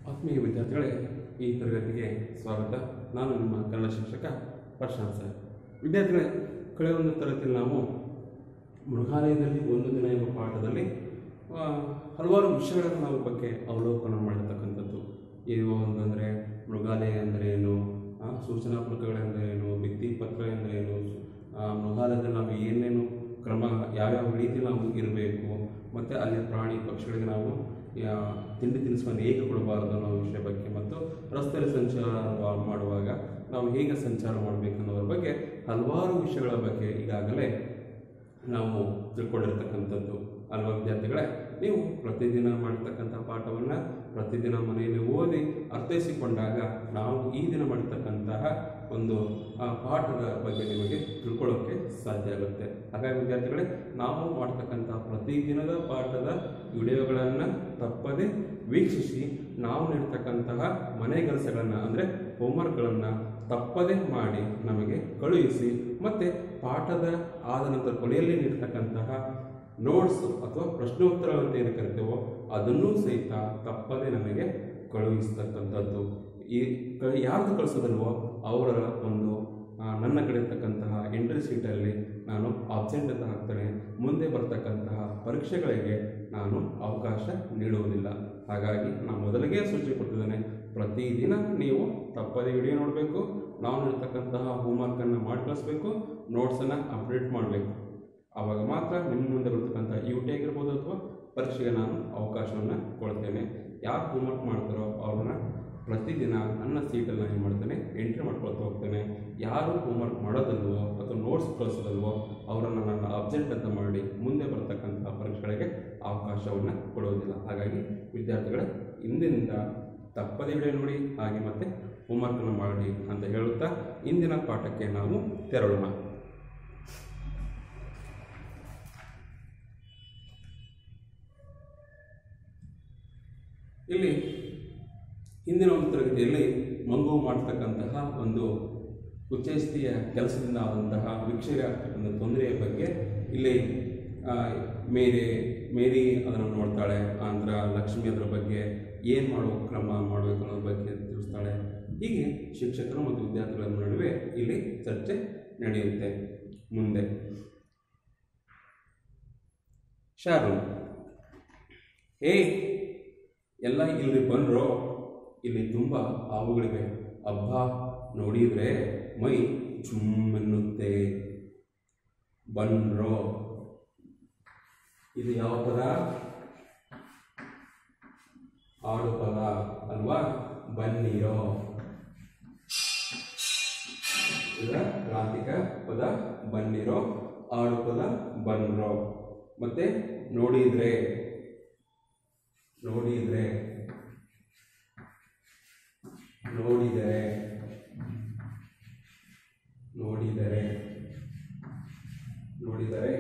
ಆತ್ಮೀಯ ವಿದ್ಯಾರ್ಥಿಗಳೇ ಈ ತರಗತಿಗೆ ಸ್ವಾಗತ ನಾನು ನಿಮ್ಮ ಕನ್ನಡ ಶಿಕ್ಷಕ ಪ್ರಶಾಂತ್ ಸರ್ ವಿದ್ಯಾರ್ಥಿಗಳೇ ಕಳೆದ ಒಂದು ತರಗತಿಯಲ್ಲಿ ನಾವು ಮೃಗಾಲಯದಲ್ಲಿ ಒಂದು ದಿನ ಎಂಬ ಪಾಠದಲ್ಲಿ ಆ, ಹಲವಾರು ವಿಷಯಗಳನ್ನು ನಾವು ಬಗ್ಗೆ ಅವಲೋಕನ ಮಾಡಿರ್ತಕ್ಕಂಥದ್ದು ಏನು ಅಂತಂದರೆ ಮೃಗಾಲಯ ಅಂದರೆ ಏನು ಆ, ಸೂಚನಾ ಫಲಕಗಳೆಂದರೆ ಏನು ಭಿತ್ತಿ ಪತ್ರ ಎಂದರೆ ಏನು ಆ, ಮೃಗಾಲಯದಲ್ಲಿ ನಾವು ಏನೇನು ಕ್ರಮ ಯಾವ್ಯಾವ ರೀತಿ ನಾವು ಇರಬೇಕು ಮತ್ತು ಅಲ್ಲಿ ಪ್ರಾಣಿ ಪಕ್ಷಿಗಳಿಗೆ ನಾವು ಯಾ- ತಿಂಡಿ ತಿನಿಸುವನ್ನು ಹೇಗೆ ಕೊಡಬಾರದು ಅನ್ನೋ ವಿಷಯ ಬಗ್ಗೆ ಮತ್ತು ರಸ್ತೆಯಲ್ಲಿ ಸಂಚಾರ ಮಾಡುವಾಗ ನಾವು ಹೇಗೆ ಸಂಚಾರ ಮಾಡಬೇಕು ಅನ್ನೋದ್ರ ಬಗ್ಗೆ ಹಲವಾರು ವಿಷಯಗಳ ಬಗ್ಗೆ ಈಗಾಗಲೇ ನಾವು ತಿಳ್ಕೊಂಡಿರ್ತಕ್ಕಂಥದ್ದು ಅಲ್ವಾ ವಿದ್ಯಾರ್ಥಿಗಳೇ ನೀವು ಪ್ರತಿದಿನ ಮಾಡ್ತಕ್ಕಂಥ ಪಾಠವನ್ನು ಪ್ರತಿದಿನ ಮನೆಯಲ್ಲಿ ಓದಿ ಅರ್ಥೈಸಿಕೊಂಡಾಗ ನಾವು ಈ ದಿನ ಮಾಡ್ತಕ್ಕಂತಹ ಒಂದು ಆ, ಪಾಠದ ಬಗ್ಗೆ ನಿಮಗೆ ತಿಳ್ಕೊಳ್ಳೋಕ್ಕೆ ಸಾಧ್ಯ ಆಗುತ್ತೆ ಹಾಗಾಗಿ ವಿದ್ಯಾರ್ಥಿಗಳೇ ನಾವು ಮಾಡ್ತಕ್ಕಂಥ ಪ್ರತಿದಿನದ ಪಾಠದ ವಿಡಿಯೋಗಳನ್ನು ತಪ್ಪದೆ ವೀಕ್ಷಿಸಿ ನಾವು ನೀಡ್ತಕ್ಕಂತಹ ಮನೆ ಕೆಲಸಗಳನ್ನು ಅಂದರೆ ಹೋಮ್ವರ್ಕ್ಗಳನ್ನು ತಪ್ಪದೆ ಮಾಡಿ ನಮಗೆ ಕಳುಹಿಸಿ ಮತ್ತು ಪಾಠದ ಆದ ನಂತರ ಕೊನೆಯಲ್ಲಿ ನೀಡ್ತಕ್ಕಂತಹ ನೋಟ್ಸ್ ಅಥವಾ ಪ್ರಶ್ನೋತ್ತರ ಅಂತ ಏನು ಕರಿತೇವೋ ಅದನ್ನೂ ಸಹಿತ ತಪ್ಪದೆ ನನಗೆ ಕಳುಹಿಸ್ತಕ್ಕಂಥದ್ದು ಈ ಕ ಯಾರ್ದು ಕಳಿಸೋದಲ್ವೋ ಅವರ ಒಂದು ಆ, ನನ್ನ ಕಡೆ ಇರ್ತಕ್ಕಂತಹ ಎಂಟ್ರಿ ಸೀಟಲ್ಲಿ ನಾನು ಆಬ್ಸೆಂಟ್ ಅಂತ ಹಾಕ್ತೇನೆ ಮುಂದೆ ಬರ್ತಕ್ಕಂತಹ ಪರೀಕ್ಷೆಗಳಿಗೆ ನಾನು ಅವಕಾಶ ನೀಡುವುದಿಲ್ಲ ಹಾಗಾಗಿ ನಾನು ಮೊದಲಿಗೆ ಸೂಚನೆ ಕೊಟ್ಟಿದ್ದೇನೆ ಪ್ರತಿದಿನ ನೀವು ತಪ್ಪದೇ ವಿಡಿಯೋ ನೋಡಬೇಕು ನಾವು ನೀಡ್ತಕ್ಕಂತಹ ಹೋಮ್ವರ್ಕನ್ನು ಮಾಡಿ ಕಳಿಸ್ಬೇಕು ನೋಟ್ಸನ್ನು ಅಪ್ಡೇಟ್ ಮಾಡಬೇಕು ಆವಾಗ ಮಾತ್ರ ನಿಮ್ಮ ಮುಂದೆ ಬರ್ತಕ್ಕಂಥ ಯು ಟಿ ಆಗಿರ್ಬೋದು ಅಥವಾ ಪರೀಕ್ಷೆಗೆ ನಾನು ಅವಕಾಶವನ್ನು ಕೊಡ್ತೇನೆ ಯಾರು ಹೋಮ್ವರ್ಕ್ ಮಾಡ್ತಾರೋ ಅವ್ರನ್ನ ಪ್ರತಿದಿನ ನನ್ನ ಸೀಟಲ್ಲಿ ನಾನು ಏನು ಮಾಡ್ತೇನೆ ಎಂಟ್ರಿ ಮಾಡ್ಕೊಳ್ತಾ ಹೋಗ್ತೇನೆ ಯಾರು ಹೋಮ್ವರ್ಕ್ ಮಾಡೋದಲ್ವೋ ಅಥವಾ ನೋಟ್ಸ್ ಕಳಿಸೋದಲ್ವೋ ಅವರನ್ನು ನಾನು ಅಬ್ಸೆಂಟ್ ಅಂತ ಮಾಡಿ ಮುಂದೆ ಬರ್ತಕ್ಕಂಥ ಪರೀಕ್ಷೆಗಳಿಗೆ ಅವಕಾಶವನ್ನು ಕೊಡುವುದಿಲ್ಲ ಹಾಗಾಗಿ ವಿದ್ಯಾರ್ಥಿಗಳೇ ಇಂದಿನಿಂದ ತಪ್ಪದೇ ವಿಡಿಯೋ ನೋಡಿ ಹಾಗೆ ಮತ್ತೆ ಹೋಮ್ವರ್ಕನ್ನು ಮಾಡಿ ಅಂತ ಹೇಳುತ್ತಾ ಇಂದಿನ ಪಾಠಕ್ಕೆ ನಾವು ತೆರಳೋಣ ಇಲ್ಲಿ ಹಿಂದಿನ ಒಂದು ತರಗತಿಯಲ್ಲಿ ಮಂಗು ಮಾಡ್ತಕ್ಕಂತಹ ಒಂದು ಉಚ್ಚೇಸ್ತಿಯ ಕೆಲಸದಿಂದ ಆದಂತಹ ವೀಕ್ಷೆಗೆ ಆಗ್ತಕ್ಕಂಥ ತೊಂದರೆಯ ಬಗ್ಗೆ ಇಲ್ಲಿ ಆ, ಮೇರಿ ಮೇರಿ ಅದನ್ನು ನೋಡ್ತಾಳೆ ಆಂಧ್ರ ಲಕ್ಷ್ಮಿ ಅದರ ಬಗ್ಗೆ ಏನು ಮಾಡೋ ಕ್ರಮ ಮಾಡಬೇಕು ಅನ್ನೋದ್ರ ಬಗ್ಗೆ ತಿಳಿಸ್ತಾಳೆ ಹೀಗೆ ಶಿಕ್ಷಕರು ಮತ್ತು ವಿದ್ಯಾರ್ಥಿಗಳ ನಡುವೆ ಇಲ್ಲಿ ಚರ್ಚೆ ನಡೆಯುತ್ತೆ ಮುಂದೆ ಶಾರು ಹೇ ಎಲ್ಲ ಇಲ್ಲಿ ಬಂದ್ರೋ ಇಲ್ಲಿ ತುಂಬ ಹಾವುಗಳಿವೆ ಹಬ್ಬ ನೋಡಿದ್ರೆ ಮೈ ಚುಮ್ಮೆನ್ನುತ್ತೆ ಬನ್ರೋ ಇದು ಯಾವ ಪದ ಆಡು ಪದ ಅಲ್ವಾ ಬನ್ನಿರೋ ಇದರ ಕ್ರಾಂತಿಕ ಪದ ಬನ್ನಿರೋ ಆಡು ಪದ ಬನ್ರೋ ಮತ್ತೆ ನೋಡಿದ್ರೆ ನೋಡಿದ್ರೆ ನೋಡಿದರೆ ನೋಡಿದರೆ ನೋಡಿದರೆ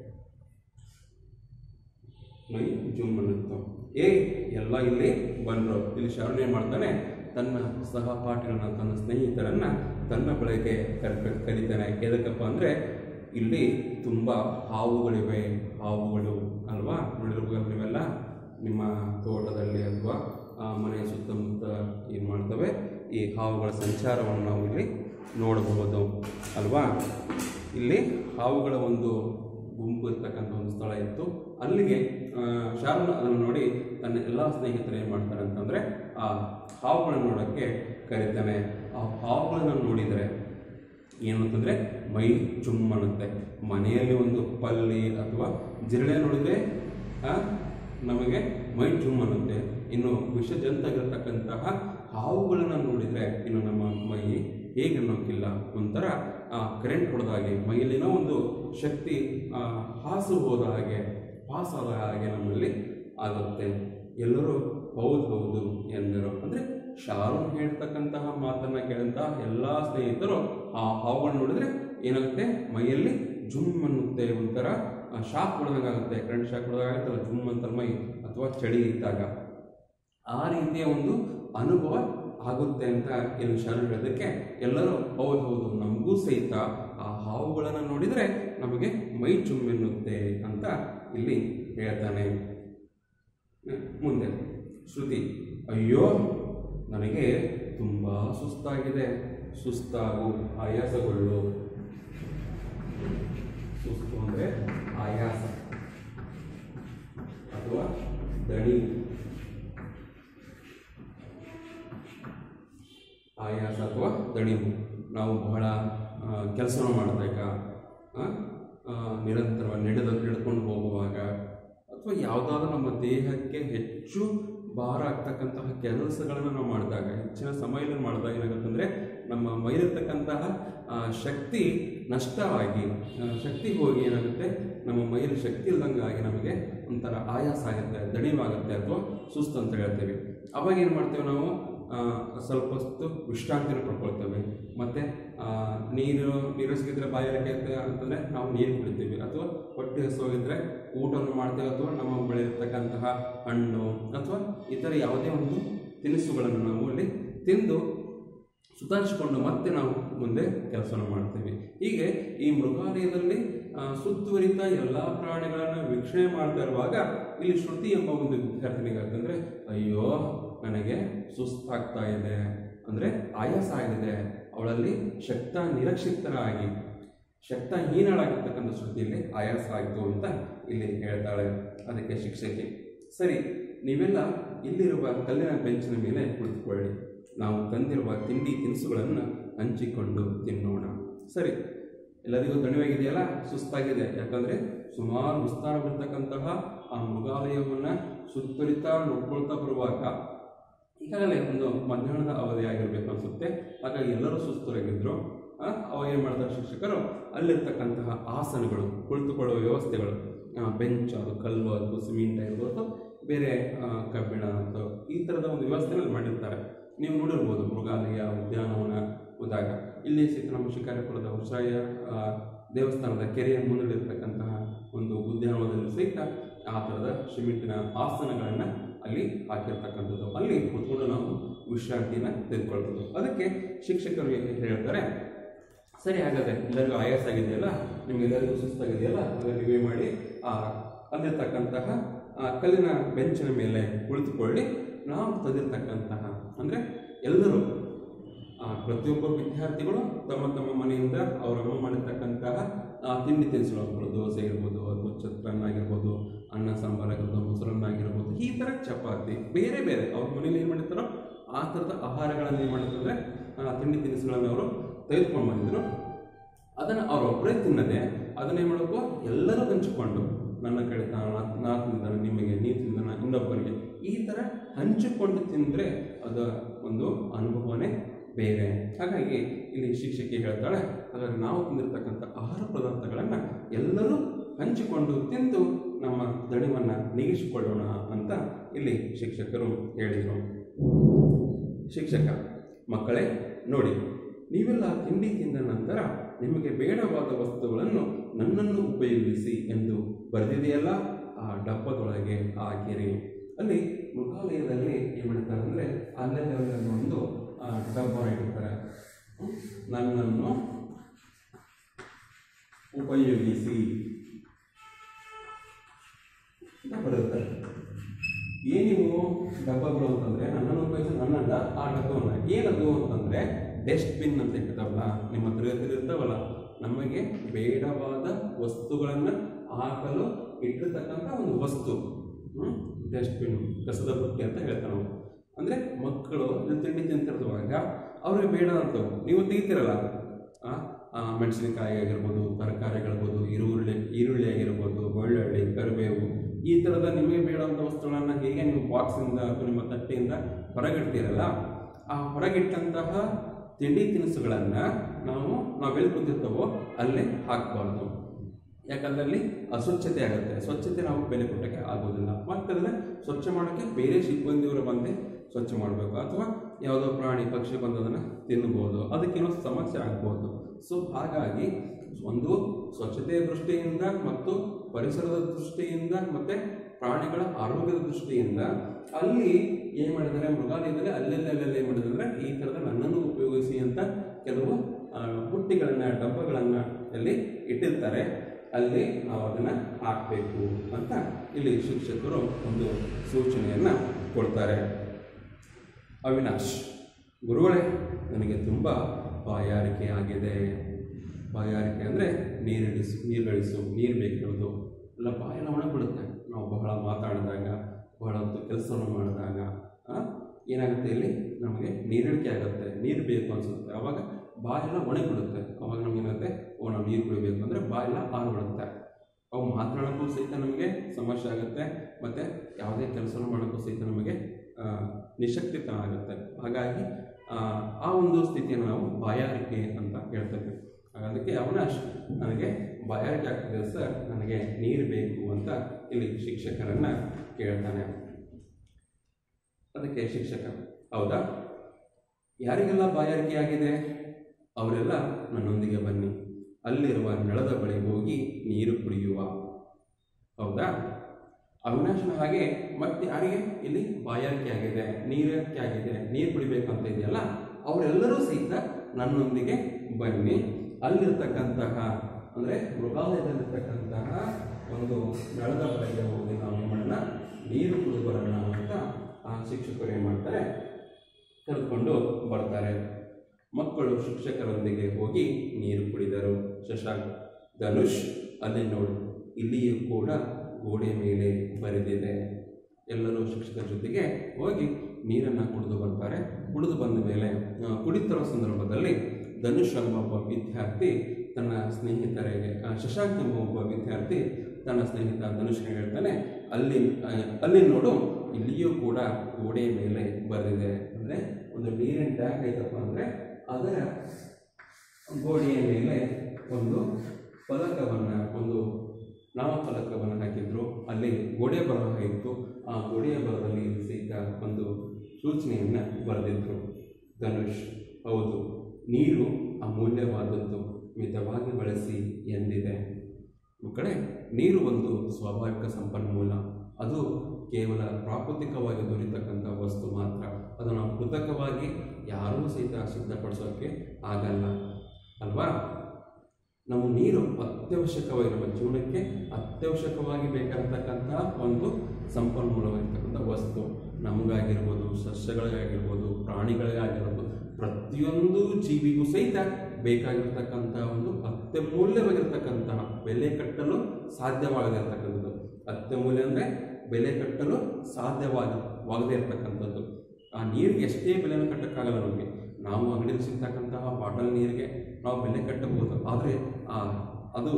ಮೈ ಜುಮ್ ಅನ್ನುತ್ತೋ ಏ ಎಲ್ಲ ಇಲ್ಲಿ ಬಂದ್ರು ಇಲ್ಲಿ ಶರಣ ಏನ್ ಮಾಡ್ತಾನೆ ತನ್ನ ಸಹಪಾಠಿಗಳನ್ನ ತನ್ನ ಸ್ನೇಹಿತರನ್ನ ತನ್ನ ಬಳಿಗೆ ಕರ್ ಕರೀತಾನೆ ಎದಕ್ಕಪ್ಪ ಅಂದ್ರೆ ಇಲ್ಲಿ ತುಂಬಾ ಹಾವುಗಳಿವೆ ಹಾವುಗಳು ಅಲ್ವಾ ನೋಡಿರ್ಬೇಕು ನೀವೆಲ್ಲ ನಿಮ್ಮ ತೋಟದಲ್ಲಿ ಅಥವಾ ಆ, ಮನೆಯ ಸುತ್ತಮುತ್ತ ಏನು ಮಾಡ್ತವೆ ಈ ಹಾವುಗಳ ಸಂಚಾರವನ್ನು ನಾವು ಇಲ್ಲಿ ನೋಡಬಹುದು ಅಲ್ವಾ ಇಲ್ಲಿ ಹಾವುಗಳ ಒಂದು ಗುಂಪು ಇರ್ತಕ್ಕಂಥ ಒಂದು ಸ್ಥಳ ಇತ್ತು ಅಲ್ಲಿಗೆ ಆ, ಶಾರುನ್ ಅದನ್ನು ನೋಡಿ ತನ್ನ ಎಲ್ಲ ಸ್ನೇಹಿತರು ಏನು ಮಾಡ್ತಾರೆ ಅಂತಂದರೆ ಆ ಹಾವುಗಳನ್ನು ನೋಡೋಕ್ಕೆ ಕರೀತಾನೆ ಆ ಹಾವುಗಳನ್ನು ನೋಡಿದರೆ ಏನು ಅಂತಂದರೆ ಮೈ ಚುಮ್ಮನುತ್ತೆ ಮನೆಯಲ್ಲಿ ಒಂದು ಪಲ್ಲಿ ಅಥವಾ ಜಿರಳೆ ನೋಡಿದರೆ ಆ, ನಮಗೆ ಮೈ ಚುಮ್ಮನುತ್ತೆ ಇನ್ನು ವಿಷಜಂತಾಗಿರ್ತಕ್ಕಂತಹ ಹಾವುಗಳನ್ನು ನೋಡಿದರೆ ಇನ್ನು ನಮ್ಮ ಮೈ ಹೇಗೆ ಅನ್ನೋಕ್ಕಿಲ್ಲ ಒಂಥರ ಕರೆಂಟ್ ಹೊಡೆದ ಹಾಗೆ ಮೈಯಲ್ಲಿನ ಒಂದು ಶಕ್ತಿ ಆ, ಹಾಸು ಹೋದ ಹಾಗೆ ಪಾಸ್ ಆದ ಹಾಗೆ ನಮ್ಮಲ್ಲಿ ಆಗುತ್ತೆ ಎಲ್ಲರೂ ಹೌದು ಹೌದು ಎಂದರು ಅಂದರೆ ಶಾರುನ್ ಹೇಳ್ತಕ್ಕಂತಹ ಮಾತನ್ನ ಕೇಳಂತಹ ಎಲ್ಲ ಸ್ನೇಹಿತರು ಆ ಹಾವುಗಳನ್ನ ನೋಡಿದ್ರೆ ಏನಾಗುತ್ತೆ ಮೈಯಲ್ಲಿ ಜುಮ್ ಅನ್ನುತ್ತೆ ಒಂಥರ ಶಾಕ್ ಹೊಡೆದಂಗಾಗುತ್ತೆ ಕರೆಂಟ್ ಶಾಕ್ ಹೊಡೆದಾಗುತ್ತಲ್ಲ ಜುಮ್ ಅಂತ ಮೈ ಅಥವಾ ಚಳಿ ಇದ್ದಾಗ ಆ ರೀತಿಯ ಒಂದು ಅನುಭವ ಆಗುತ್ತೆ ಅಂತ ಇಲ್ಲಿ ಶರಣ ಹೇಳೋದಕ್ಕೆ ಎಲ್ಲರೂ ಹೌದು ಹೌದು ನಮಗೂ ಸಹಿತ ಆ ಹಾವುಗಳನ್ನು ನೋಡಿದರೆ ನಮಗೆ ಮೈ ಚುಮ್ಮೆನ್ನುತ್ತೆ ಅಂತ ಇಲ್ಲಿ ಹೇಳ್ತಾನೆ ಮುಂದೆ ಶ್ರುತಿ ಅಯ್ಯೋ ನನಗೆ ತುಂಬ ಸುಸ್ತಾಗಿದೆ ಸುಸ್ತಾಗು ಆಯಾಸಗೊಳ್ಳು ಸುಸ್ತು ಅಂದರೆ ಆಯಾಸ ಅಥವಾ ದಣಿ ಆಯಾಸ ಅಥವಾ ದಣಿವು ನಾವು ಬಹಳ ಕೆಲಸನ ಮಾಡಬೇಕಾ ಆ, ಆ, ನಿರಂತರವಾಗಿ ನಡೆದು ನಡೆದುಕೊಂಡು ಹೋಗುವಾಗ ಅಥವಾ ಯಾವುದಾದ್ರೂ ನಮ್ಮ ದೇಹಕ್ಕೆ ಹೆಚ್ಚು ಭಾರ ಆಗ್ತಕ್ಕಂತಹ ಕೆಲಸಗಳನ್ನು ನಾವು ಮಾಡಿದಾಗ ಹೆಚ್ಚಿನ ಸಮಯದಲ್ಲಿ ಮಾಡಿದಾಗ ಏನಾಗುತ್ತಂದರೆ ನಮ್ಮ ಮೈಲಿರ್ತಕ್ಕಂತಹ ಆ, ಶಕ್ತಿ ನಷ್ಟವಾಗಿ ಆ, ಶಕ್ತಿ ಹೋಗಿ ಏನಾಗುತ್ತೆ ನಮ್ಮ ಮೈಯಲ್ಲಿ ಶಕ್ತಿ ಇಲ್ದಂಗೆ ಆಗಿ ನಮಗೆ ಒಂಥರ ಆಯಾಸ ಆಗುತ್ತೆ ದಣಿವಾಗುತ್ತೆ ಅಥವಾ ಸುಸ್ತು ಅಂತ ಹೇಳ್ತೇವೆ ಅವಾಗ ಏನು ಮಾಡ್ತೇವೆ ನಾವು ಆ, ಸ್ವಲ್ಪ ಹೊತ್ತು ವಿಶ್ರಾಂತಿನ ಪಡ್ಕೊಳ್ತೇವೆ ಮತ್ತು ನೀರು ನೀರು ಸಿಕ್ಕಿದ್ರೆ ಬಾಯಾರಿಕೆ ಆಗುತ್ತೆ ಅಂತಂದರೆ ನಾವು ನೀರು ಕುಡಿತೀವಿ ಅಥವಾ ಹೊಟ್ಟೆ ಹಸುವಾಗಿದ್ದರೆ ಊಟವನ್ನು ಮಾಡ್ತೇವೆ ಅಥವಾ ನಮ್ಮ ಬಳಿ ಇರ್ತಕ್ಕಂತಹ ಹಣ್ಣು ಅಥವಾ ಇತರ ಯಾವುದೇ ಒಂದು ತಿನಿಸುಗಳನ್ನು ನಾವು ಅಲ್ಲಿ ತಿಂದು ಸುಧಾರಿಸಿಕೊಂಡು ಮತ್ತೆ ನಾವು ಮುಂದೆ ಕೆಲಸವನ್ನು ಮಾಡ್ತೇವೆ ಹೀಗೆ ಈ ಮೃಗಾಲಯದಲ್ಲಿ ಆ, ಸುತ್ತುವರಿದ ಎಲ್ಲ ಪ್ರಾಣಿಗಳನ್ನು ವೀಕ್ಷಣೆ ಮಾಡ್ತಾ ಇರುವಾಗ ಇಲ್ಲಿ ಶ್ರುತಿ ಎಂಬ ಒಂದು ವಿದ್ಯಾರ್ಥಿನಿಗೆ ಅಂತಂದ್ರೆ ಅಯ್ಯೋ ನನಗೆ ಸುಸ್ತಾಗ್ತಾ ಇದೆ ಅಂದರೆ ಆಯಾಸ ಆಗಿದೆ ಅವಳಲ್ಲಿ ಶಕ್ತ ನಿರಕ್ಷಿತರಾಗಿ ಶಕ್ತಹೀನಳಾಗಿರ್ತಕ್ಕಂಥ ಶ್ರುತಿಯಲ್ಲಿ ಆಯಾಸ ಆಯಿತು ಅಂತ ಇಲ್ಲಿ ಹೇಳ್ತಾಳೆ ಅದಕ್ಕೆ ಶಿಕ್ಷಕಿ ಸರಿ ನೀವೆಲ್ಲ ಇಲ್ಲಿರುವ ಕಲ್ಲಿನ ಬೆಂಚಿನ ಮೇಲೆ ಕುಳಿತುಕೊಳ್ಳಿ ನಾವು ತಂದಿರುವ ತಿಂಡಿ ತಿನಿಸುಗಳನ್ನು ಹಂಚಿಕೊಂಡು ತಿನ್ನೋಣ ಸರಿ ಎಲ್ಲರಿಗೂ ದಣಿವಾಗಿದೆಯಲ್ಲ ಸುಸ್ತಾಗಿದೆ ಯಾಕಂದರೆ ಸುಮಾರು ವಿಸ್ತಾರವಿರ್ತಕ್ಕಂತಹ ಆ ಮೃಗಾಲಯವನ್ನು ಸುತ್ತರಿತಾ ನೋಡ್ಕೊಳ್ತಾ ಬರುವಾಗ ಈಗಾಗಲೇ ಒಂದು ಮಧ್ಯಾಹ್ನದ ಅವಧಿ ಆಗಿರಬೇಕು ಅನಿಸುತ್ತೆ ಹಾಗಾಗಿ ಎಲ್ಲರೂ ಸುಸ್ತರಾಗಿದ್ದರು ಆ, ಅವಾಗ ಏನು ಮಾಡ್ತಾರೆ ಶಿಕ್ಷಕರು ಅಲ್ಲಿರ್ತಕ್ಕಂತಹ ಆಸನಗಳು ಕುಳಿತುಕೊಳ್ಳುವ ವ್ಯವಸ್ಥೆಗಳು ಆ, ಬೆಂಚ್ ಅದು ಕಲ್ಲು ಅದು ಸಿಮೆಂಟ್ ಆಗಿರ್ಬೋದು ಬೇರೆ ಆ, ಕಬ್ಬಿಣ ಅಥವಾ ಈ ಥರದ ಒಂದು ವ್ಯವಸ್ಥೆನಲ್ಲಿ ಮಾಡಿರ್ತಾರೆ ನೀವು ನೋಡಿರ್ಬೋದು ಮೃಗಾಲಯ ಉದ್ಯಾನವನ ಹೋದಾಗ ಇಲ್ಲಿ ಸಹಿತ ನಮ್ಮ ಶಿಕಾರಿಪುರದ ಉಸಾಯ ಆ, ದೇವಸ್ಥಾನದ ಕೆರೆಯ ಮುಂದಲ್ಲಿರ್ತಕ್ಕಂತಹ ಒಂದು ಉದ್ಯಾನವನದಲ್ಲಿ ಸಹಿತ ಆ ಥರದ ಸಿಮೆಂಟಿನ ಆಸನಗಳನ್ನು ಅಲ್ಲಿ ಹಾಕಿರ್ತಕ್ಕಂಥದ್ದು ಅಲ್ಲಿ ಕೂತ್ಕೊಂಡು ನಾವು ವಿಶ್ರಾಂತಿಯನ್ನು ತೆಗೆದುಕೊಳ್ಬೋದು ಅದಕ್ಕೆ ಶಿಕ್ಷಕರು ಏನ್ ಹೇಳ್ತಾರೆ ಸರಿ ಹಾಗಾದ್ರೆ ಎಲ್ಲರಿಗೂ ಆಯಾಸ ಆಗಿದೆಯಲ್ಲ ನಿಮಗೆಲ್ಲರಿಗೂ ಸುಸ್ತಾಗಿದೆಯಲ್ಲ ಅದನ್ನು ನೀವೇ ಮಾಡಿ ಆ ಅಲ್ಲಿರ್ತಕ್ಕಂತಹ ಆ ಕಲ್ಲಿನ ಬೆಂಚಿನ ಮೇಲೆ ಕುಳಿತುಕೊಳ್ಳಿ ನಾವು ತಂದಿರ್ತಕ್ಕಂತಹ ಅಂದರೆ ಎಲ್ಲರೂ ಆ, ಪ್ರತಿಯೊಬ್ಬ ವಿದ್ಯಾರ್ಥಿಗಳು ತಮ್ಮ ತಮ್ಮ ಮನೆಯಿಂದ ಅವರು ಮಾಡಿರ್ತಕ್ಕಂತಹ ಆ, ತಿಂಡಿ ತಿನಿಸುಗಳು ದೋಸೆ ಇರ್ಬೋದು ಅಥವಾ ಚಿತ್ರಾನ್ನ ಆಗಿರ್ಬೋದು ಅನ್ನ ಸಾಂಬಾರು ಆಗಿರ್ಬೋದು ಮೊಸರನ್ನ ಆಗಿರ್ಬೋದು ಈ ಥರ ಚಪಾತಿ ಬೇರೆ ಬೇರೆ ಅವ್ರ ಮನೇಲಿ ಏನು ಮಾಡಿರ್ತಾರೋ ಆ ಥರದ ಆಹಾರಗಳನ್ನು ಏನು ಮಾಡಿರ್ತಾರೆ ಆ, ತಿಂಡಿ ತಿನಿಸುಗಳನ್ನು ಅವರು ತೆಗೆದುಕೊಂಡು ಬಂದಿದ್ರು ಅದನ್ನು ಅವರೊಬ್ಬರೇ ತಿನ್ನದೆ ಅದನ್ನೇ ಮಾಡಬೇಕು ಎಲ್ಲರೂ ಹಂಚಿಕೊಂಡು ನನ್ನ ಕಡೆ ನಾನು ನಾ ತಿಂದಾನೆ ನಿಮಗೆ ನೀವು ತಿಂದಾನ ಇನ್ನೊಬ್ಬರಿಗೆ ಈ ಥರ ಹಂಚಿಕೊಂಡು ತಿಂದರೆ ಅದು ಒಂದು ಅನುಭವನೇ ಬೇರೆ ಹಾಗಾಗಿ ಇಲ್ಲಿ ಶಿಕ್ಷಕಿ ಹೇಳ್ತಾಳೆ ಹಾಗಾಗಿ ನಾವು ತಿಂದಿರ್ತಕ್ಕಂಥ ಆಹಾರ ಪದಾರ್ಥಗಳನ್ನು ಎಲ್ಲರೂ ಹಂಚಿಕೊಂಡು ತಿಂದು ನಮ್ಮ ದಣಿವನ್ನು ನೀಗಿಸಿಕೊಳ್ಳೋಣ ಅಂತ ಇಲ್ಲಿ ಶಿಕ್ಷಕರು ಹೇಳಿದರು ಶಿಕ್ಷಕ ಮಕ್ಕಳೇ ನೋಡಿ ನೀವೆಲ್ಲ ತಿಂಡಿ ತಿಂದ ನಂತರ ನಿಮಗೆ ಬೇಡವಾದ ವಸ್ತುಗಳನ್ನು ನನ್ನನ್ನು ಉಪಯೋಗಿಸಿ ಎಂದು ಬರೆದಿದೆಯಲ್ಲ ಆ ಡಬ್ಬದೊಳಗೆ ಹಾಕಿರಿ ಅಲ್ಲಿ ಮೃಗಾಲಯದಲ್ಲಿ ಏನು ಮಾಡ್ತಾರೆ ಅಂದರೆ ಅಲ್ಲೇ ಒಂದು ಆ, ಡಬ್ಬ ಇಟ್ಟಿರ್ತಾರೆ ಹ್ಮ್? ನನ್ನನ್ನು ಉಪಯೋಗಿಸಿ ಅಂತ ಬರೆದಿರ್ತಾರೆ ಏನಿವು ಡಬ್ಬಗಳು ಅಂತಂದ್ರೆ ನನ್ನನ್ನು ಉಪಯೋಗಿಸಿ ನನ್ನಲ್ಲ ಆ ಡಬ್ಬವನ್ನ ಏನದು ಅಂತಂದ್ರೆ ಡಸ್ಟ್ಬಿನ್ ಅಂತ ಇರ್ತಾವಲ್ಲ ನಿಮ್ಮ ತರಗತಿಯಲ್ಲಿ ಇರ್ತಾವಲ್ಲ ನಮಗೆ ಬೇಡವಾದ ವಸ್ತುಗಳನ್ನು ಹಾಕಲು ಇಟ್ಟಿರ್ತಕ್ಕಂಥ ಒಂದು ವಸ್ತು ಡಸ್ಟ್ಬಿನ್ ಕಸದ ಬುಟ್ಟಿ ಅಂತ ಹೇಳ್ತಾರೆ ನಾವು ಅಂದ್ರೆ ಮಕ್ಕಳು ಇದು ತಿಂಡಿ ತಿಂತಿರುವಾಗ ಅವ್ರಿಗೆ ಬೇಡ ಅಂತವು ನೀವು ತೆಗಿತೀರಲ್ಲ ಆ, ಆ, ಮೆಣಸಿನಕಾಯಿ ಆಗಿರ್ಬೋದು ತರಕಾರಿಗಳಿರ್ಬೋದು ಈರುಳ್ಳಿ ಈರುಳ್ಳಿ ಆಗಿರ್ಬೋದು ಬೆಳ್ಳುಳ್ಳಿ ಕರಿಬೇವು ಈ ಥರದ ನಿಮಗೆ ಬೇಡವಂಥ ವಸ್ತುಗಳನ್ನು ಹೇಗೆ ನೀವು ಬಾಕ್ಸಿಂದ ಅಥವಾ ನಿಮ್ಮ ತಟ್ಟೆಯಿಂದ ಹೊರಗಿಡ್ತೀರಲ್ಲ ಆ ಹೊರಗಿಟ್ಟಂತಹ ತಿಂಡಿ ತಿನಿಸುಗಳನ್ನು ನಾವು ನಾವೆಲ್ಲಿ ಕೂತಿರ್ತವೋ ಅಲ್ಲೇ ಹಾಕಬಾರ್ದು ಯಾಕಂದ್ರೆ ಅಲ್ಲಿ ಅಸ್ವಚ್ಛತೆ ಆಗುತ್ತೆ ಸ್ವಚ್ಛತೆ ನಾವು ಬೆಲೆ ಕೊಟ್ಟಕ್ಕೆ ಆಗೋದಿಲ್ಲ ಮತ್ತೆ ಅದನ್ನ ಸ್ವಚ್ಛ ಮಾಡೋಕ್ಕೆ ಬೇರೆ ಸಿಬ್ಬಂದಿಯವರು ಬಂದೇ ಸ್ವಚ್ಛ ಮಾಡಬೇಕು ಅಥವಾ ಯಾವುದೋ ಪ್ರಾಣಿ ಪಕ್ಷಿ ಬಂದದನ್ನು ತಿನ್ನಬಹುದು ಅದಕ್ಕೇನೋ ಸಮಸ್ಯೆ ಆಗ್ಬೋದು ಸೊ ಹಾಗಾಗಿ ಒಂದು ಸ್ವಚ್ಛತೆಯ ದೃಷ್ಟಿಯಿಂದ ಮತ್ತು ಪರಿಸರದ ದೃಷ್ಟಿಯಿಂದ ಮತ್ತೆ ಪ್ರಾಣಿಗಳ ಆರೋಗ್ಯದ ದೃಷ್ಟಿಯಿಂದ ಅಲ್ಲಿ ಏನು ಮಾಡಿದ್ದಾರೆ ಮೃಗಾಲಯದಲ್ಲಿ ಅಲ್ಲೆಲ್ಲ ಅಲ್ಲೆಲ್ಲ ಏನು ಮಾಡಿದ್ದಾರೆ ಈ ಥರದ ನನ್ನನ್ನು ಉಪಯೋಗಿಸಿ ಅಂತ ಕೆಲವು ಆ, ಬುಟ್ಟಿಗಳನ್ನ ಡಬ್ಬಗಳನ್ನ ಅಲ್ಲಿ ಇಟ್ಟಿರ್ತಾರೆ ಅಲ್ಲಿ ನಾವು ಅದನ್ನು ಹಾಕಬೇಕು ಅಂತ ಇಲ್ಲಿ ಶಿಕ್ಷಕರು ಒಂದು ಸೂಚನೆಯನ್ನು ಕೊಡ್ತಾರೆ ಅವಿನಾಶ್ ಗುರುಗಳೇ ನನಗೆ ತುಂಬ ಬಾಯಾರಿಕೆ ಆಗಿದೆ ಬಾಯಾರಿಕೆ ಅಂದರೆ ನೀರಿಳಿಸು ನೀರುಗಳಿಸು ನೀರು ಬೇಕಿರೋದು ಎಲ್ಲ ಬಾಯೆಲ್ಲ ಒಣಗ್ಬಿಡುತ್ತೆ ನಾವು ಬಹಳ ಮಾತಾಡಿದಾಗ ಬಹಳ ಹೊತ್ತು ಕೆಲಸವನ್ನು ಮಾಡಿದಾಗ ಆ, ಏನಾಗುತ್ತೆ ಇಲ್ಲಿ ನಮಗೆ ನೀರಿಳಿಕೆ ಆಗುತ್ತೆ ನೀರು ಬೇಕು ಅನಿಸುತ್ತೆ ಆವಾಗ ಬಾಯೆಲ್ಲ ಒಣಗಿಬಿಡುತ್ತೆ ಅವಾಗ ನಮಗೇನಾಗುತ್ತೆ ಓ ನಾವು ನೀರು ಕುಡಿಬೇಕು ಅಂದರೆ ಬಾಯೆಲ್ಲ ಆರ್ಬಿಡುತ್ತೆ ಅವು ಮಾತನಾಡೋಕ್ಕೂ ಸಹಿತ ನಮಗೆ ಸಮಸ್ಯೆ ಆಗುತ್ತೆ ಮತ್ತು ಯಾವುದೇ ಕೆಲಸನ ಮಾಡೋಕ್ಕೂ ಸಹಿತ ನಮಗೆ ಆ, ನಿಶಕ್ತಿತನ ಆಗುತ್ತೆ ಹಾಗಾಗಿ ಆ, ಆ ಒಂದು ಸ್ಥಿತಿಯನ್ನು ನಾವು ಬಾಯಾರಿಕೆ ಅಂತ ಹೇಳ್ತೇವೆ ಅದಕ್ಕೆ ಅವನಾಶ್ ನನಗೆ ಬಾಯಾರಿಕೆ ಆಗ್ತಿದೆ ಸರ್ ನನಗೆ ನೀರು ಬೇಕು ಅಂತ ಇಲ್ಲಿ ಶಿಕ್ಷಕರನ್ನ ಕೇಳ್ತಾನೆ ಅದಕ್ಕೆ ಶಿಕ್ಷಕ ಹೌದಾ ಯಾರಿಗೆಲ್ಲ ಬಾಯಾರಿಕೆ ಆಗಿದೆ ಅವರೆಲ್ಲ ನನ್ನೊಂದಿಗೆ ಬನ್ನಿ ಅಲ್ಲಿರುವ ನಳದ ಬಳಿ ಹೋಗಿ ನೀರು ಕುಡಿಯುವ ಹೌದಾ ಅವಿನಾಶನ ಹಾಗೆ ಮತ್ತೆ ಯಾರಿಗೆ ಇಲ್ಲಿ ಬಾಯಾರಿಕೆ ಆಗಿದೆ ನೀರಕ್ಕೆ ಆಗಿದೆ ನೀರು ಕುಡಿಬೇಕಂತ ಇದೆಯಲ್ಲ ಅವರೆಲ್ಲರೂ ಸಹಿತ ನನ್ನೊಂದಿಗೆ ಬನ್ನಿ ಅಲ್ಲಿರ್ತಕ್ಕಂತಹ ಅಂದರೆ ಮೃಗಾಲಯದಲ್ಲಿರ್ತಕ್ಕಂತಹ ಒಂದು ನಳದ ಬಳಿಗೆ ಹೋಗಿ ನಾವು ಏನು ಮಾಡೋಣ ನೀರು ಕುಡಿದು ಬರೋಣ ಅಂತ ಆ ಶಿಕ್ಷಕರು ಏನು ಮಾಡ್ತಾರೆ ಕರೆದುಕೊಂಡು ಬರ್ತಾರೆ ಮಕ್ಕಳು ಶಿಕ್ಷಕರೊಂದಿಗೆ ಹೋಗಿ ನೀರು ಕುಡಿದರು ಶಶಾಂಕ್ ಧನುಷ್ ಅಲ್ಲಿ ನೋಡು ಇಲ್ಲಿಯೂ ಕೂಡ ಗೋಡೆ ಮೇಲೆ ಬರೆದಿದೆ ಎಲ್ಲರೂ ಶಿಕ್ಷಕರ ಜೊತೆಗೆ ಹೋಗಿ ನೀರನ್ನು ಕುಡಿದು ಬರ್ತಾರೆ ಕುಡಿದು ಬಂದ ಮೇಲೆ ಆ, ಕುಡಿತಿರೋ ಸಂದರ್ಭದಲ್ಲಿ ಧನುಷ್ ಎಂಬ ಒಬ್ಬ ವಿದ್ಯಾರ್ಥಿ ತನ್ನ ಸ್ನೇಹಿತರಿಗೆ ಆ, ಶಶಾಂಕ್ ಎಂಬ ಒಬ್ಬ ವಿದ್ಯಾರ್ಥಿ ತನ್ನ ಸ್ನೇಹಿತ ಧನುಷ್ಗೆ ಹೇಳ್ತಾನೆ ಅಲ್ಲಿ ಆ, ಅಲ್ಲಿ ನೋಡು ಇಲ್ಲಿಯೂ ಕೂಡ ಗೋಡೆಯ ಮೇಲೆ ಬರೆದಿದೆ ಅಂದರೆ ಒಂದು ನೀರಿನ ಟ್ಯಾಂಕ್ ಐತಪ್ಪ ಅಂದರೆ ಅದರ ಗೋಡೆಯ ಮೇಲೆ ಒಂದು ಫಲಕವನ್ನು ಒಂದು ನಾಮಫಲಕವನ್ನು ಹಾಕಿದ್ರು ಅಲ್ಲಿ ಗೋಡೆ ಬರಹ ಇತ್ತು ಆ ಗೋಡೆಯ ಬರದಲ್ಲಿ ಸಹಿತ ಒಂದು ಸೂಚನೆಯನ್ನು ಬರೆದಿದ್ರು ಧನುಷ್ ಹೌದು ನೀರು ಅಮೂಲ್ಯವಾದದ್ದು ಮಿತವಾಗಿ ಬಳಸಿ ಎಂದಿದೆ ಕಡೆ ನೀರು ಒಂದು ಸ್ವಾಭಾವಿಕ ಸಂಪನ್ಮೂಲ ಅದು ಕೇವಲ ಪ್ರಾಕೃತಿಕವಾಗಿ ದೊರೀತಕ್ಕಂಥ ವಸ್ತು ಮಾತ್ರ ಅದು ನಾವು ಕೃತಕವಾಗಿ ಯಾರೂ ಸಹಿತ ಸಿದ್ಧಪಡಿಸೋಕ್ಕೆ ಆಗಲ್ಲ ಅಲ್ವಾ ನಾವು ನೀರು ಅತ್ಯವಶ್ಯಕವಾಗಿ ನಮ್ಮ ಜೀವನಕ್ಕೆ ಅತ್ಯವಶ್ಯಕವಾಗಿ ಬೇಕಾಗಿರ್ತಕ್ಕಂಥ ಒಂದು ಸಂಪನ್ಮೂಲವಾಗಿರ್ತಕ್ಕಂಥ ವಸ್ತು ನಮಗಾಗಿರ್ಬೋದು ಸಸ್ಯಗಳಿಗಾಗಿರ್ಬೋದು ಪ್ರಾಣಿಗಳಿಗಾಗಿರ್ಬೋದು ಪ್ರತಿಯೊಂದು ಜೀವಿಗೂ ಸಹಿತ ಬೇಕಾಗಿರ್ತಕ್ಕಂಥ ಒಂದು ಅತ್ಯಮೂಲ್ಯವಾಗಿರ್ತಕ್ಕಂತಹ ಬೆಲೆ ಕಟ್ಟಲು ಸಾಧ್ಯವಾಗದಿರ್ತಕ್ಕಂಥದ್ದು ಅತ್ಯಮೂಲ್ಯ ಅಂದರೆ ಬೆಲೆ ಕಟ್ಟಲು ಸಾಧ್ಯವಾಗ ವಾಗದೇ ಇರತಕ್ಕಂಥದ್ದು ಆ ನೀರಿಗೆ ಎಷ್ಟೇ ಬೆಲೆಯನ್ನು ಕಟ್ಟಕ್ಕಾಗಲ್ಲ ನಮಗೆ ನಾವು ಅಂಗಡಿಯಲ್ಲಿ ಸಿಗ್ತಕ್ಕಂತಹ ಬಾಟಲ್ ನೀರಿಗೆ ನಾವು ಬೆಲೆ ಕಟ್ಟಬಹುದು ಆದರೆ ಆ ಅದು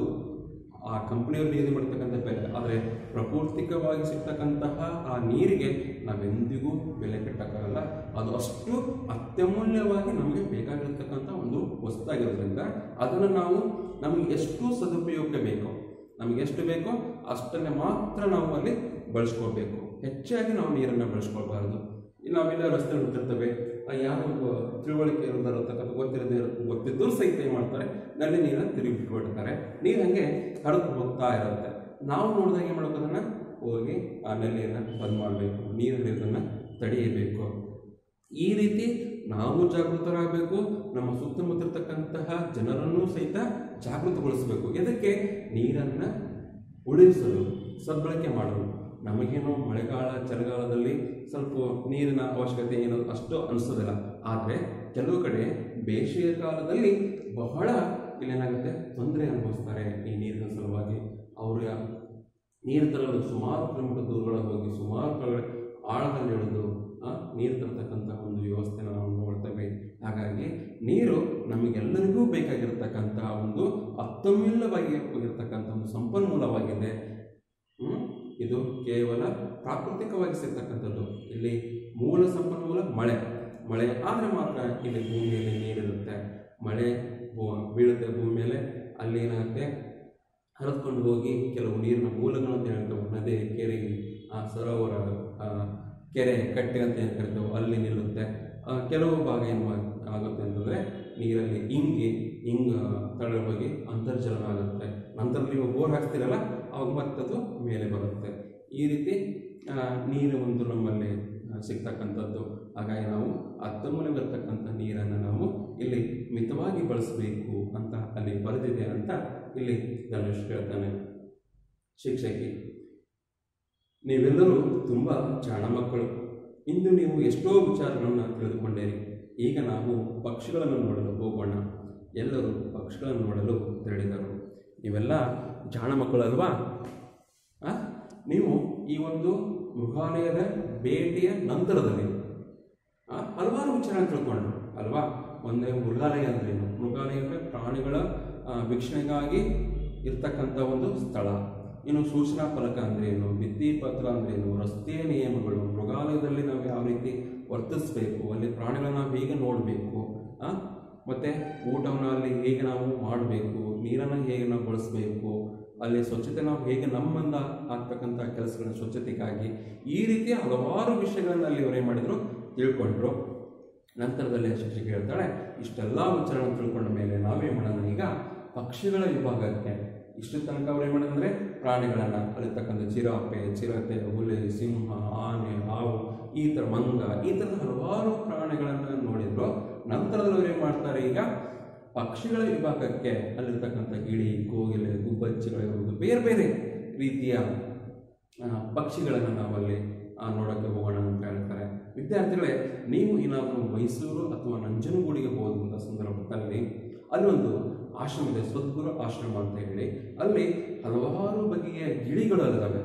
ಆ ಕಂಪ್ನಿಯವರು ನಿಗದಿ ಮಾಡ್ತಕ್ಕಂಥ ಬೆಲೆ ಆದರೆ ಪ್ರಾಕೃತಿಕವಾಗಿ ಸಿಗ್ತಕ್ಕಂತಹ ಆ ನೀರಿಗೆ ನಾವೆಂದಿಗೂ ಬೆಲೆ ಕಟ್ಟಕ್ಕಾಗಲ್ಲ ಅದು ಅಷ್ಟು ಅತ್ಯಮೂಲ್ಯವಾಗಿ ನಮಗೆ ಬೇಕಾಗಿರ್ತಕ್ಕಂಥ ಒಂದು ವಸ್ತಾಗಿರೋದ್ರಿಂದ ಅದನ್ನು ನಾವು ನಮಗೆ ಎಷ್ಟು ಸದುಪಯೋಗಕ್ಕೆ ಬೇಕೋ ನಮಗೆ ಎಷ್ಟು ಬೇಕೋ ಅಷ್ಟನ್ನೇ ಮಾತ್ರ ನಾವು ಅಲ್ಲಿ ಬಳಸ್ಕೊಳ್ಬೇಕು ಹೆಚ್ಚಾಗಿ ನಾವು ನೀರನ್ನು ಬಳಸ್ಕೊಳ್ಬಾರ್ದು ಇನ್ನು ನಾವೆಲ್ಲ ರಸ್ತೆ ನೋಡ್ತಿರ್ತೇವೆ ಆ ಯಾರೋ ಒಬ್ಬ ತಿಳುವಳಿಕೆ ಇರೋದಿರತಕ್ಕಂಥ ಗೊತ್ತಿರದೇ ಗೊತ್ತಿದ್ದು ಸಹಿತ ಏನು ಮಾಡ್ತಾರೆ ನಲ್ಲಿ ನೀರನ್ನು ತಿರುಗಿ ಬಿಟ್ಬಿಡ್ತಾರೆ ನೀರು ಹಾಗೆ ಹರಿದು ಹೋಗ್ತಾ ಇರುತ್ತೆ ನಾವು ನೋಡಿದಾಗ ಏನು ಮಾಡ್ಬೇಕು ಅದನ್ನು ಹೋಗಿ ಆ ನಲ್ಲಿಯನ್ನು ಬಂದ್ ಮಾಡಬೇಕು ನೀರು ಹರಿಯೋದನ್ನು ತಡೆಯಬೇಕು ಈ ರೀತಿ ನಾವು ಜಾಗೃತರಾಗಬೇಕು ನಮ್ಮ ಸುತ್ತಮುತ್ತಿರ್ತಕ್ಕಂತಹ ಜನರನ್ನು ಸಹಿತ ಜಾಗೃತಗೊಳಿಸಬೇಕು ಇದಕ್ಕೆ ನೀರನ್ನು ಉಳಿಸಲು ಸದ್ಬಳಕೆ ಮಾಡಲು ನಮಗೇನೋ ಮಳೆಗಾಲ ಚಳಿಗಾಲದಲ್ಲಿ ಸ್ವಲ್ಪ ನೀರಿನ ಅವಶ್ಯಕತೆ ಏನು ಅಷ್ಟು ಅನಿಸೋದಿಲ್ಲ ಆದರೆ ಕೆಲವು ಕಡೆ ಬೇಸಿಗೆ ಕಾಲದಲ್ಲಿ ಬಹಳ ಇಲ್ಲೇನಾಗುತ್ತೆ ತೊಂದರೆ ಅನುಭವಿಸ್ತಾರೆ ಈ ನೀರಿನ ಸಲುವಾಗಿ ಅವರ ನೀರು ತರಲು ಸುಮಾರು ಕಿಲೋಮೀಟರ್ ದೂರಗಳ ಹೋಗಿ ಸುಮಾರು ಕಡೆ ಆಳದಲ್ಲಿ ಇಳಿದು ಆ, ನೀರು ತರತಕ್ಕಂಥ ಒಂದು ವ್ಯವಸ್ಥೆನ ನಾವು ನೋಡ್ತೇವೆ ಹಾಗಾಗಿ ನೀರು ನಮಗೆಲ್ಲರಿಗೂ ಬೇಕಾಗಿರ್ತಕ್ಕಂಥ ಒಂದು ಅತ್ಯಮೂಲ್ಯವಾಗಿ ಹೋಗಿರ್ತಕ್ಕಂಥ ಒಂದು ಸಂಪನ್ಮೂಲವಾಗಿದೆ ಹ್ಮ್? ಇದು ಕೇವಲ ಪ್ರಾಕೃತಿಕವಾಗಿ ಸಿಗ್ತಕ್ಕಂಥದ್ದು ಇಲ್ಲಿ ಮೂಲ ಸಂಪನ್ಮೂಲ ಮಳೆ ಮಳೆ ಆದರೆ ಮಾತ್ರ ಇಲ್ಲಿ ಭೂಮಿಯಲ್ಲಿ ನೀರಿರುತ್ತೆ ಮಳೆ ಭೂ- ಬೀಳುತ್ತೆ ಭೂಮಿ ಮೇಲೆ ಅಲ್ಲಿ ಏನಾಗುತ್ತೆ ಹರಿದ್ಕೊಂಡು ಹೋಗಿ ಕೆಲವು ನೀರಿನ ಮೂಲಗಳು ಅಂತ ಹೇಳ್ತೇವೆ ನದಿ ಕೆರೆ ಆ ಸರೋವರ ಆ, ಕೆರೆ ಕಟ್ಟೆ ಅಂತ ಏನು ಕರಿತೇವೆ ಅಲ್ಲಿ ನಿಲ್ಲುತ್ತೆ ಆ, ಕೆಲವು ಭಾಗ ಏನು ಆಗ್- ಆಗುತ್ತೆ ಅಂತಂದರೆ ನೀರಲ್ಲಿ ಇಂಗಿ ಇಂಗ ತಳ ಹೋಗಿ ಅಂತರ್ಜಲನ ಆಗುತ್ತೆ ನಂತರ ನೀವು ಬೋರ್ ಹಾಕ್ತೀರಲ್ಲ ಅವಾಗ ಮತ್ತದು ಮೇಲೆ ಬರುತ್ತೆ ಈ ರೀತಿ ಆ, ನೀರು ಒಂದು ನಮ್ಮಲ್ಲಿ ಆ, ಸಿಗ್ತಕ್ಕಂಥದ್ದು ಹಾಗಾಗಿ ನಾವು ಅತ್ಯಮೂಲ್ಯವಿರ್ತಕ್ಕಂಥ ನೀರನ್ನು ನಾವು ಇಲ್ಲಿ ಮಿತವಾಗಿ ಬಳಸಬೇಕು ಅಂತ ಅಲ್ಲಿ ಬರೆದಿದೆ ಅಂತ ಇಲ್ಲಿ ಧನುಷ್ ಹೇಳ್ತಾನೆ ಶಿಕ್ಷಕಿ ನೀವೆಲ್ಲರೂ ತುಂಬ ಜಾಣ ಮಕ್ಕಳು ಇಂದು ನೀವು ಎಷ್ಟೋ ವಿಚಾರಗಳನ್ನು ತಿಳಿದುಕೊಂಡಿರಿ ಈಗ ನಾವು ಪಕ್ಷಿಗಳನ್ನು ನೋಡಲು ಹೋಗೋಣ ಎಲ್ಲರೂ ಪಕ್ಷಿಗಳನ್ನು ನೋಡಲು ತೆರಳಿದರು ಇವೆಲ್ಲ ಜಾಣ ಮಕ್ಕಳಲ್ವಾ ಆ? ನೀವು ಈ ಒಂದು ಮೃಗಾಲಯದ ಭೇಟಿಯ ನಂತರದಲ್ಲಿ ಆ, ಹಲವಾರು ವಿಚಾರ ತಿಳ್ಕೊಂಡ್ರು ಅಲ್ವಾ ಒಂದೇ ಮೃಗಾಲಯ ಅಂದ್ರೇನು ಮೃಗಾಲಯ ಅಂದ್ರೆ ಪ್ರಾಣಿಗಳ ಆ, ವೀಕ್ಷಣೆಗಾಗಿ ಇರ್ತಕ್ಕಂಥ ಒಂದು ಸ್ಥಳ ಇನ್ನು ಸೂಚನಾ ಫಲಕ ಅಂದ್ರೇನು ಭಿತ್ತಿ ಪತ್ರ ಅಂದ್ರೇನು ರಸ್ತೆಯ ನಿಯಮಗಳು ಮೃಗಾಲಯದಲ್ಲಿ ನಾವು ಯಾವ ರೀತಿ ವರ್ತಿಸಬೇಕು ಅಲ್ಲಿ ಪ್ರಾಣಿಗಳನ್ನ ನಾವು ಹೇಗೆ ನೋಡಬೇಕು ಮತ್ತು ಊಟವನ್ನು ಅಲ್ಲಿ ಹೇಗೆ ನಾವು ಮಾಡಬೇಕು ನೀರನ್ನು ಹೇಗೆ ನಾವು ಬಳಸಬೇಕು ಅಲ್ಲಿ ಸ್ವಚ್ಛತೆ ನಾವು ಹೇಗೆ ನಮ್ಮಿಂದ ಆಗ್ತಕ್ಕಂಥ ಕೆಲಸಗಳನ್ನ ಸ್ವಚ್ಛತೆಗಾಗಿ ಈ ರೀತಿಯ ಹಲವಾರು ವಿಷಯಗಳನ್ನು ಅಲ್ಲಿ ಅವರೇ ಮಾಡಿದ್ರು ತಿಳ್ಕೊಂಡ್ರು ನಂತರದಲ್ಲಿ ಶಿಕ್ಷಕಿ ಹೇಳ್ತಾಳೆ ಇಷ್ಟೆಲ್ಲ ವಿಚಾರಗಳನ್ನು ತಿಳ್ಕೊಂಡ ಮೇಲೆ ನಾವೇನು ಮಾಡೋಣ ಈಗ ಪಕ್ಷಿಗಳ ವಿಭಾಗಕ್ಕೆ ಇಷ್ಟು ತನಕ ಅವ್ರು ಏನು ಮಾಡೋದಂದ್ರೆ ಪ್ರಾಣಿಗಳನ್ನು ಅಲ್ಲಿರ್ತಕ್ಕಂಥ ಜಿರಾಫೆ ಚಿರತೆ ಹುಲಿ ಸಿಂಹ ಆನೆ ಹಾವು ಈ ಥರ ಮಂಗ ಈ ಥರದ ಹಲವಾರು ಪ್ರಾಣಿಗಳನ್ನು ನೋಡಿದ್ರು ನಂತರದಲ್ಲಿ ಅವ್ರು ಏನು ಮಾಡ್ತಾರೆ ಈಗ ಪಕ್ಷಿಗಳ ವಿಭಾಗಕ್ಕೆ ಅಲ್ಲಿರ್ತಕ್ಕಂಥ ಗಿಳಿ ಕೋಗಿಲೆ ಗುಬ್ಬಚ್ಚಿಗಳಿರ್ಬೋದು ಬೇರೆ ಬೇರೆ ರೀತಿಯ ಆ, ಪಕ್ಷಿಗಳನ್ನು ನಾವಲ್ಲಿ ಆ, ನೋಡೋಕ್ಕೆ ಹೋಗೋಣ ಅಂತ ಹೇಳ್ತಾರೆ ವಿದ್ಯಾರ್ಥಿಗಳೇ ನೀವು ಏನಾದರೂ ಮೈಸೂರು ಅಥವಾ ನಂಜನಗೂಡಿಗೆ ಹೋದಂಥ ಸಂದರ್ಭದಲ್ಲಿ ಅಲ್ಲೊಂದು ಆಶ್ರಮ ಇದೆ ಸದ್ಗುರು ಆಶ್ರಮ ಅಂತ ಹೇಳಿ ಅಲ್ಲಿ ಹಲವಾರು ಬಗೆಯ ಗಿಳಿಗಳಿದಾವೆ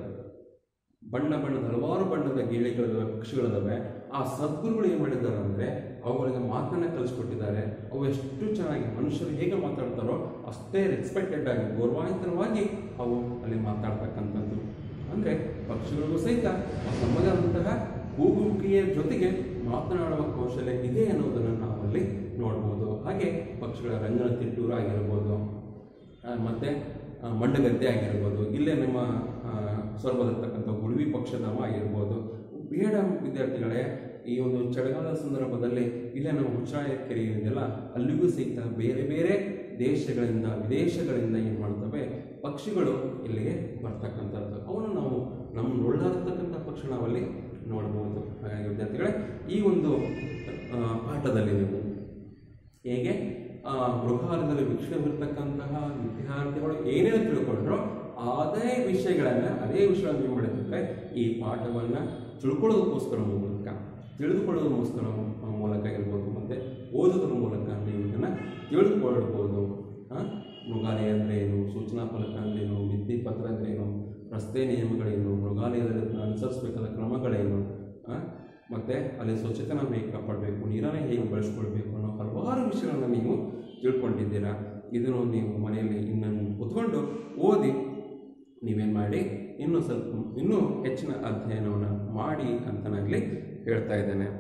ಬಣ್ಣ ಬಣ್ಣದ ಹಲವಾರು ಬಣ್ಣದ ಗಿಳಿಗಳಿದಾವೆ ಪಕ್ಷಿಗಳಿದಾವೆ ಆ ಸದ್ಗುರುಗಳು ಏನು ಮಾಡಿದ್ದಾರೆ ಅಂದರೆ ಅವುಗಳಿಗೆ ಮಾತನ್ನ ಕಲಿಸ್ಕೊಟ್ಟಿದ್ದಾರೆ ಅವು ಎಷ್ಟು ಚೆನ್ನಾಗಿ ಮನುಷ್ಯರು ಹೇಗೆ ಮಾತಾಡ್ತಾರೋ ಅಷ್ಟೇ ರೆಸ್ಪೆಕ್ಟೆಡ್ ಆಗಿ ಗೌರವಾನ್ವಿತವಾಗಿ ಅವು ಅಲ್ಲಿ ಮಾತಾಡ್ತಕ್ಕಂಥದ್ದು ಅಂದರೆ ಪಕ್ಷಿಗಳಿಗೂ ಸಹಿತ ತಮ್ಮದಾದಂತಹ ಕೂಗುವಿಕೆಯ ಜೊತೆಗೆ ಮಾತನಾಡುವ ಕೌಶಲ್ಯ ಇದೆ ಅನ್ನೋದನ್ನು ನಾವಲ್ಲಿ ನೋಡ್ಬೋದು ಹಾಗೆ ಪಕ್ಷಿಗಳ ರಂಗನ ತಿಟ್ಟೂರು ಆಗಿರ್ಬೋದು ಆ, ಮತ್ತೆ ಆ, ಮಂಡಗದ್ದೆ ಆಗಿರ್ಬೋದು ಇಲ್ಲೇ ನಿಮ್ಮ ಆ, ಸ್ವರ್ಗದಲ್ಲಿರ್ತಕ್ಕಂಥ ಉಳುವಿ ಪಕ್ಷದವ ಆಗಿರ್ಬೋದು ಬೇಡ ವಿದ್ಯಾರ್ಥಿಗಳೇ ಈ ಒಂದು ಚಳಿಗಾಲದ ಸಂದರ್ಭದಲ್ಲಿ ಇಲ್ಲೇ ನಮ್ಮ ಉಚ್ಚಾಯ ಕೆರೆ ಇದೆಯಲ್ಲ ಅಲ್ಲಿಗೂ ಸಹಿತ ಬೇರೆ ಬೇರೆ ದೇಶಗಳಿಂದ ವಿದೇಶಗಳಿಂದ ಏನು ಮಾಡ್ತವೆ ಪಕ್ಷಿಗಳು ಇಲ್ಲಿಗೆ ಬರ್ತಕ್ಕಂಥದ್ದು ಅವನು ನಾವು ನಮ್ಮ ನೋಡಲಾರತಕ್ಕಂಥ ಪಕ್ಷಿ ನಾವಲ್ಲಿ ನೋಡ್ಬೋದು ಹಾಗಾಗಿ ವಿದ್ಯಾರ್ಥಿಗಳೇ ಈ ಒಂದು ಆ, ಪಾಠದಲ್ಲಿ ನೀವು ಹೇಗೆ ಆ, ಮೃಗಾಲಯದಲ್ಲಿ ವೀಕ್ಷಣವಿರ್ತಕ್ಕಂತಹ ವಿದ್ಯಾರ್ಥಿಗಳು ಏನೇನು ತಿಳ್ಕೊಂಡ್ರೋ ಅದೇ ವಿಷಯಗಳನ್ನು ಅದೇ ವಿಷಯಗಳನ್ನು ನೀವು ಮಾಡಿದ್ರೆ ಈ ಪಾಠವನ್ನು ತಿಳ್ಕೊಳ್ಳೋದಕ್ಕೋಸ್ಕರ ಮೂಲಕ ತಿಳಿದುಕೊಳ್ಳೋದಕ್ಕೋಸ್ಕರ ಮೂಲಕ ಇರ್ಬೋದು ಮತ್ತು ಓದೋದ್ರ ಮೂಲಕ ನೀವು ಇದನ್ನು ತಿಳಿದುಕೊಳ್ಬೋದು ಆ, ಮೃಗಾಲಯ ಅಂದ್ರೆ ಏನು ಸೂಚನಾ ಫಲಕ ಅಂದ್ರೇನು ಭಿತ್ತಿ ಪತ್ರ ಅಂದ್ರೇನು ರಸ್ತೆ ನಿಯಮಗಳೇನು ಮೃಗಾಲಯದಲ್ಲಿ ಅನುಸರಿಸಬೇಕಾದ ಕ್ರಮಗಳೇನು ಆ, ಮತ್ತೆ ಅಲ್ಲಿ ಸ್ವಚ್ಛತೆ ನಾವು ಹೇಗೆ ಕಾಪಾಡಬೇಕು ನೀರನ್ನು ಹೇಗೆ ಬಳಸ್ಕೊಳ್ಬೇಕು ಅನ್ನೋ ಹಲವಾರು ವಿಷಯಗಳನ್ನ ನೀವು ತಿಳ್ಕೊಂಡಿದ್ದೀರಾ ಇದನ್ನು ನೀವು ಮನೆಯಲ್ಲಿ ಇನ್ನು ಕುತ್ಕೊಂಡು ಓದಿ ನೀವೇನು ಮಾಡಿ ಇನ್ನೂ ಸ್ವಲ್ಪ ಇನ್ನೂ ಹೆಚ್ಚಿನ ಅಧ್ಯಯನವನ್ನು ಮಾಡಿ ಅಂತ ನಾನಲ್ಲಿ ಹೇಳ್ತಾ ಇದ್ದೇನೆ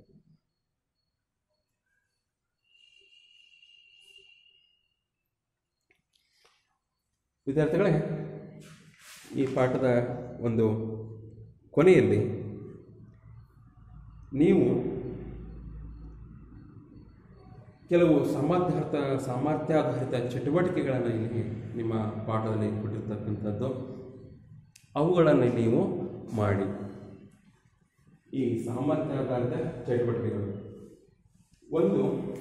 ವಿದ್ಯಾರ್ಥಿಗಳೇ ಈ ಪಾಠದ ಒಂದು ಕೊನೆಯಲ್ಲಿ ನೀವು ಕೆಲವು ಸಾಮರ್ಥ್ಯಾರ್ಥ ಸಾಮರ್ಥ್ಯಾಧಾರಿತ ಚಟುವಟಿಕೆಗಳನ್ನು ಇಲ್ಲಿ ನಿಮ್ಮ ಪಾಠದಲ್ಲಿ ಕೊಟ್ಟಿರ್ತಕ್ಕಂಥದ್ದು ಅವುಗಳನ್ನು ನೀವು ಮಾಡಿ ಈ ಸಾಮರ್ಥ್ಯಾಧಾರಿತ ಚಟುವಟಿಕೆಗಳು ಒಂದು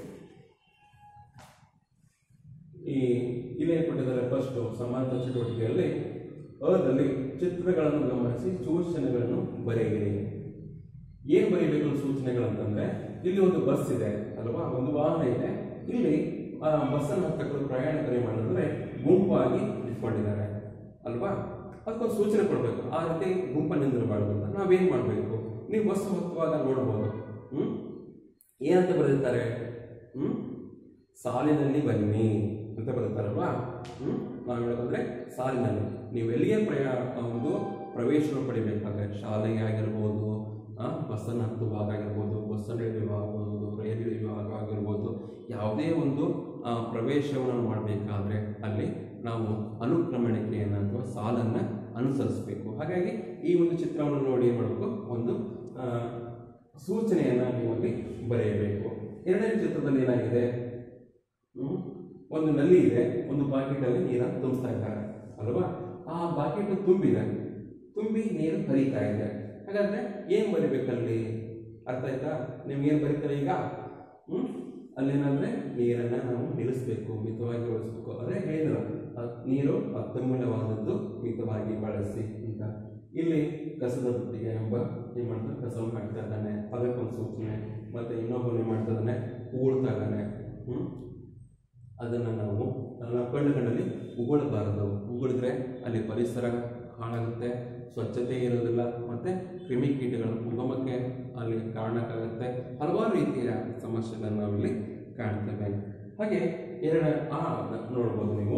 ಈ ಇಲ್ಲೇ ಕೊಟ್ಟಿದ್ದಾರೆ ಫಸ್ಟ್ ಸಮಾಂತ ಚಟುವಟಿಕೆಯಲ್ಲಿ ಅದಲ್ಲಿ ಚಿತ್ರಗಳನ್ನು ಗಮನಿಸಿ ಸೂಚನೆಗಳನ್ನು ಬರೆಯಿರಿ ಏನು ಬರೀಬೇಕು ಸೂಚನೆಗಳಂತಂದ್ರೆ ಇಲ್ಲಿ ಒಂದು ಬಸ್ ಇದೆ ಅಲ್ವಾ ಒಂದು ವಾಹನ ಇದೆ ಇಲ್ಲಿ ಆ ಬಸ್ಸನ್ನು ಹತ್ತಕ್ಕಲು ಪ್ರಯಾಣಿಕರು ಏನ್ ಮಾಡಿದ್ರೆ ಗುಂಪಾಗಿ ನಿಂತ್ಕೊಂಡಿದ್ದಾರೆ ಅಲ್ವಾ ಅದಕ್ಕೊಂದು ಸೂಚನೆ ಕೊಡಬೇಕು ಆ ರೀತಿ ಗುಂಪನ್ನು ನಿಂದಿರಬಾರ್ದು ಅಂತ ನಾವೇನ್ ಮಾಡಬೇಕು ನೀವು ಬಸ್ ಹತ್ತುವಾಗ ನೋಡ್ಬೋದು ಹ್ಮ್ ಏನಂತ ಬರೆದಿರ್ತಾರೆ ಹ್ಮ್ ಸಾಲಿನಲ್ಲಿ ಬನ್ನಿ ಅಂತ ಬರೀತಾರಲ್ವಾ ಹ್ಮ್ ನಾವು ಹೇಳೋದಂದ್ರೆ ಸಾಲಿನಲ್ಲಿ ನೀವು ಎಲ್ಲಿಗೆ ಪ್ರಯಾ ಒಂದು ಪ್ರವೇಶವನ್ನು ಪಡಿಬೇಕಾದ್ರೆ ಶಾಲೆಗೆ ಆಗಿರ್ಬೋದು ಆ, ಬಸ್ಸನ್ನು ಹತ್ತುವಾಗ ಆಗಿರ್ಬೋದು ಬಸ್ಸನ್ನು ಇಳಿಯುವಾಗ ಆಗಿರ್ಬೋದು ರೈಲು ಇಳಿಯುವಾಗ ಆಗಿರ್ಬೋದು ಯಾವುದೇ ಒಂದು ಆ, ಪ್ರವೇಶವನ್ನು ಮಾಡಬೇಕಾದ್ರೆ ಅಲ್ಲಿ ನಾವು ಅನುಕ್ರಮಣಿಕೆಯನ್ನು ಅಥವಾ ಸಾಲನ್ನು ಅನುಸರಿಸಬೇಕು ಹಾಗಾಗಿ ಈ ಒಂದು ಚಿತ್ರವನ್ನು ನೋಡಿ ಏನು ಮಾಡಬೇಕು ಒಂದು ಆ, ಸೂಚನೆಯನ್ನು ನೀವು ಅಲ್ಲಿ ಬರೆಯಬೇಕು ಎರಡನೇ ಚಿತ್ರದಲ್ಲಿ ಏನಾಗಿದೆ ಹ್ಮ್? ಒಂದು ನಲ್ಲಿ ಇದೆ ಒಂದು ಬಾಕೆಟ್ ಅಲ್ಲಿ ನೀರನ್ನು ತುಂಬಿಸ್ತಾ ಇದ್ದಾರೆ ಅಲ್ವಾ ಆ ಬಾಕೆಟ್ ತುಂಬಿದೆ ತುಂಬಿ ನೀರು ಹರಿತಾ ಇದೆ ಹಾಗಾದ್ರೆ ಏನ್ ಬರಿಬೇಕಲ್ಲಿ ಅರ್ಥ ಆಯ್ತಾ ನಿಮ್ಗೆ ಏನ್ ಬರೀತಾರೆ ಈಗ ಹ್ಮ್ ಅಲ್ಲೇನಂದ್ರೆ ನೀರನ್ನ ನಾವು ನಿಲ್ಲಿಸ್ಬೇಕು ಮಿತವಾಗಿ ಬಳಸಬೇಕು ಅದೇ ಹೇಳಿದ್ರು ಅದ್ ನೀರು ಅತ್ಯಮೂಲ್ಯವಾದದ್ದು ಮಿತವಾಗಿ ಬಳಸಿ ಅಂತ ಇಲ್ಲಿ ಕಸದ ಬುಟ್ಟಿಗೆ ಎಂಬ ಏನು ಮಾಡ್ತಾನೆ ಕಸವನ್ನು ಹಾಕ್ತಾ ಇದ್ದಾನೆ ಅದಕ್ಕೊಂದು ಸೂಚನೆ ಮತ್ತು ಇನ್ನೊಬ್ಬನು ಏನು ಮಾಡ್ತಾ ಇದ್ದಾನೆ ಉಗುಳ್ತಾ ಇದ್ದಾನೆ ಹ್ಮ್? ಅದನ್ನು ನಾವು ನಮ್ಮ ಕಣ್ಣು ಕಣ್ಣಲ್ಲಿ ಉಗುಳಬಾರದು ಉಗುಳಿದ್ರೆ ಅಲ್ಲಿ ಪರಿಸರ ಹಾಳಾಗುತ್ತೆ ಸ್ವಚ್ಛತೆ ಇರೋದಿಲ್ಲ ಮತ್ತು ಕ್ರಿಮಿಕೀಟಗಳು ಉಗಮಕ್ಕೆ ಅಲ್ಲಿ ಕಾರಣಕ್ಕಾಗುತ್ತೆ ಹಲವಾರು ರೀತಿಯ ಸಮಸ್ಯೆಗಳನ್ನು ನಾವಿಲ್ಲಿ ಕಾಣ್ತೇವೆ ಹಾಗೆ ಎರಡ ಆ ನೋಡ್ಬೋದು ನೀವು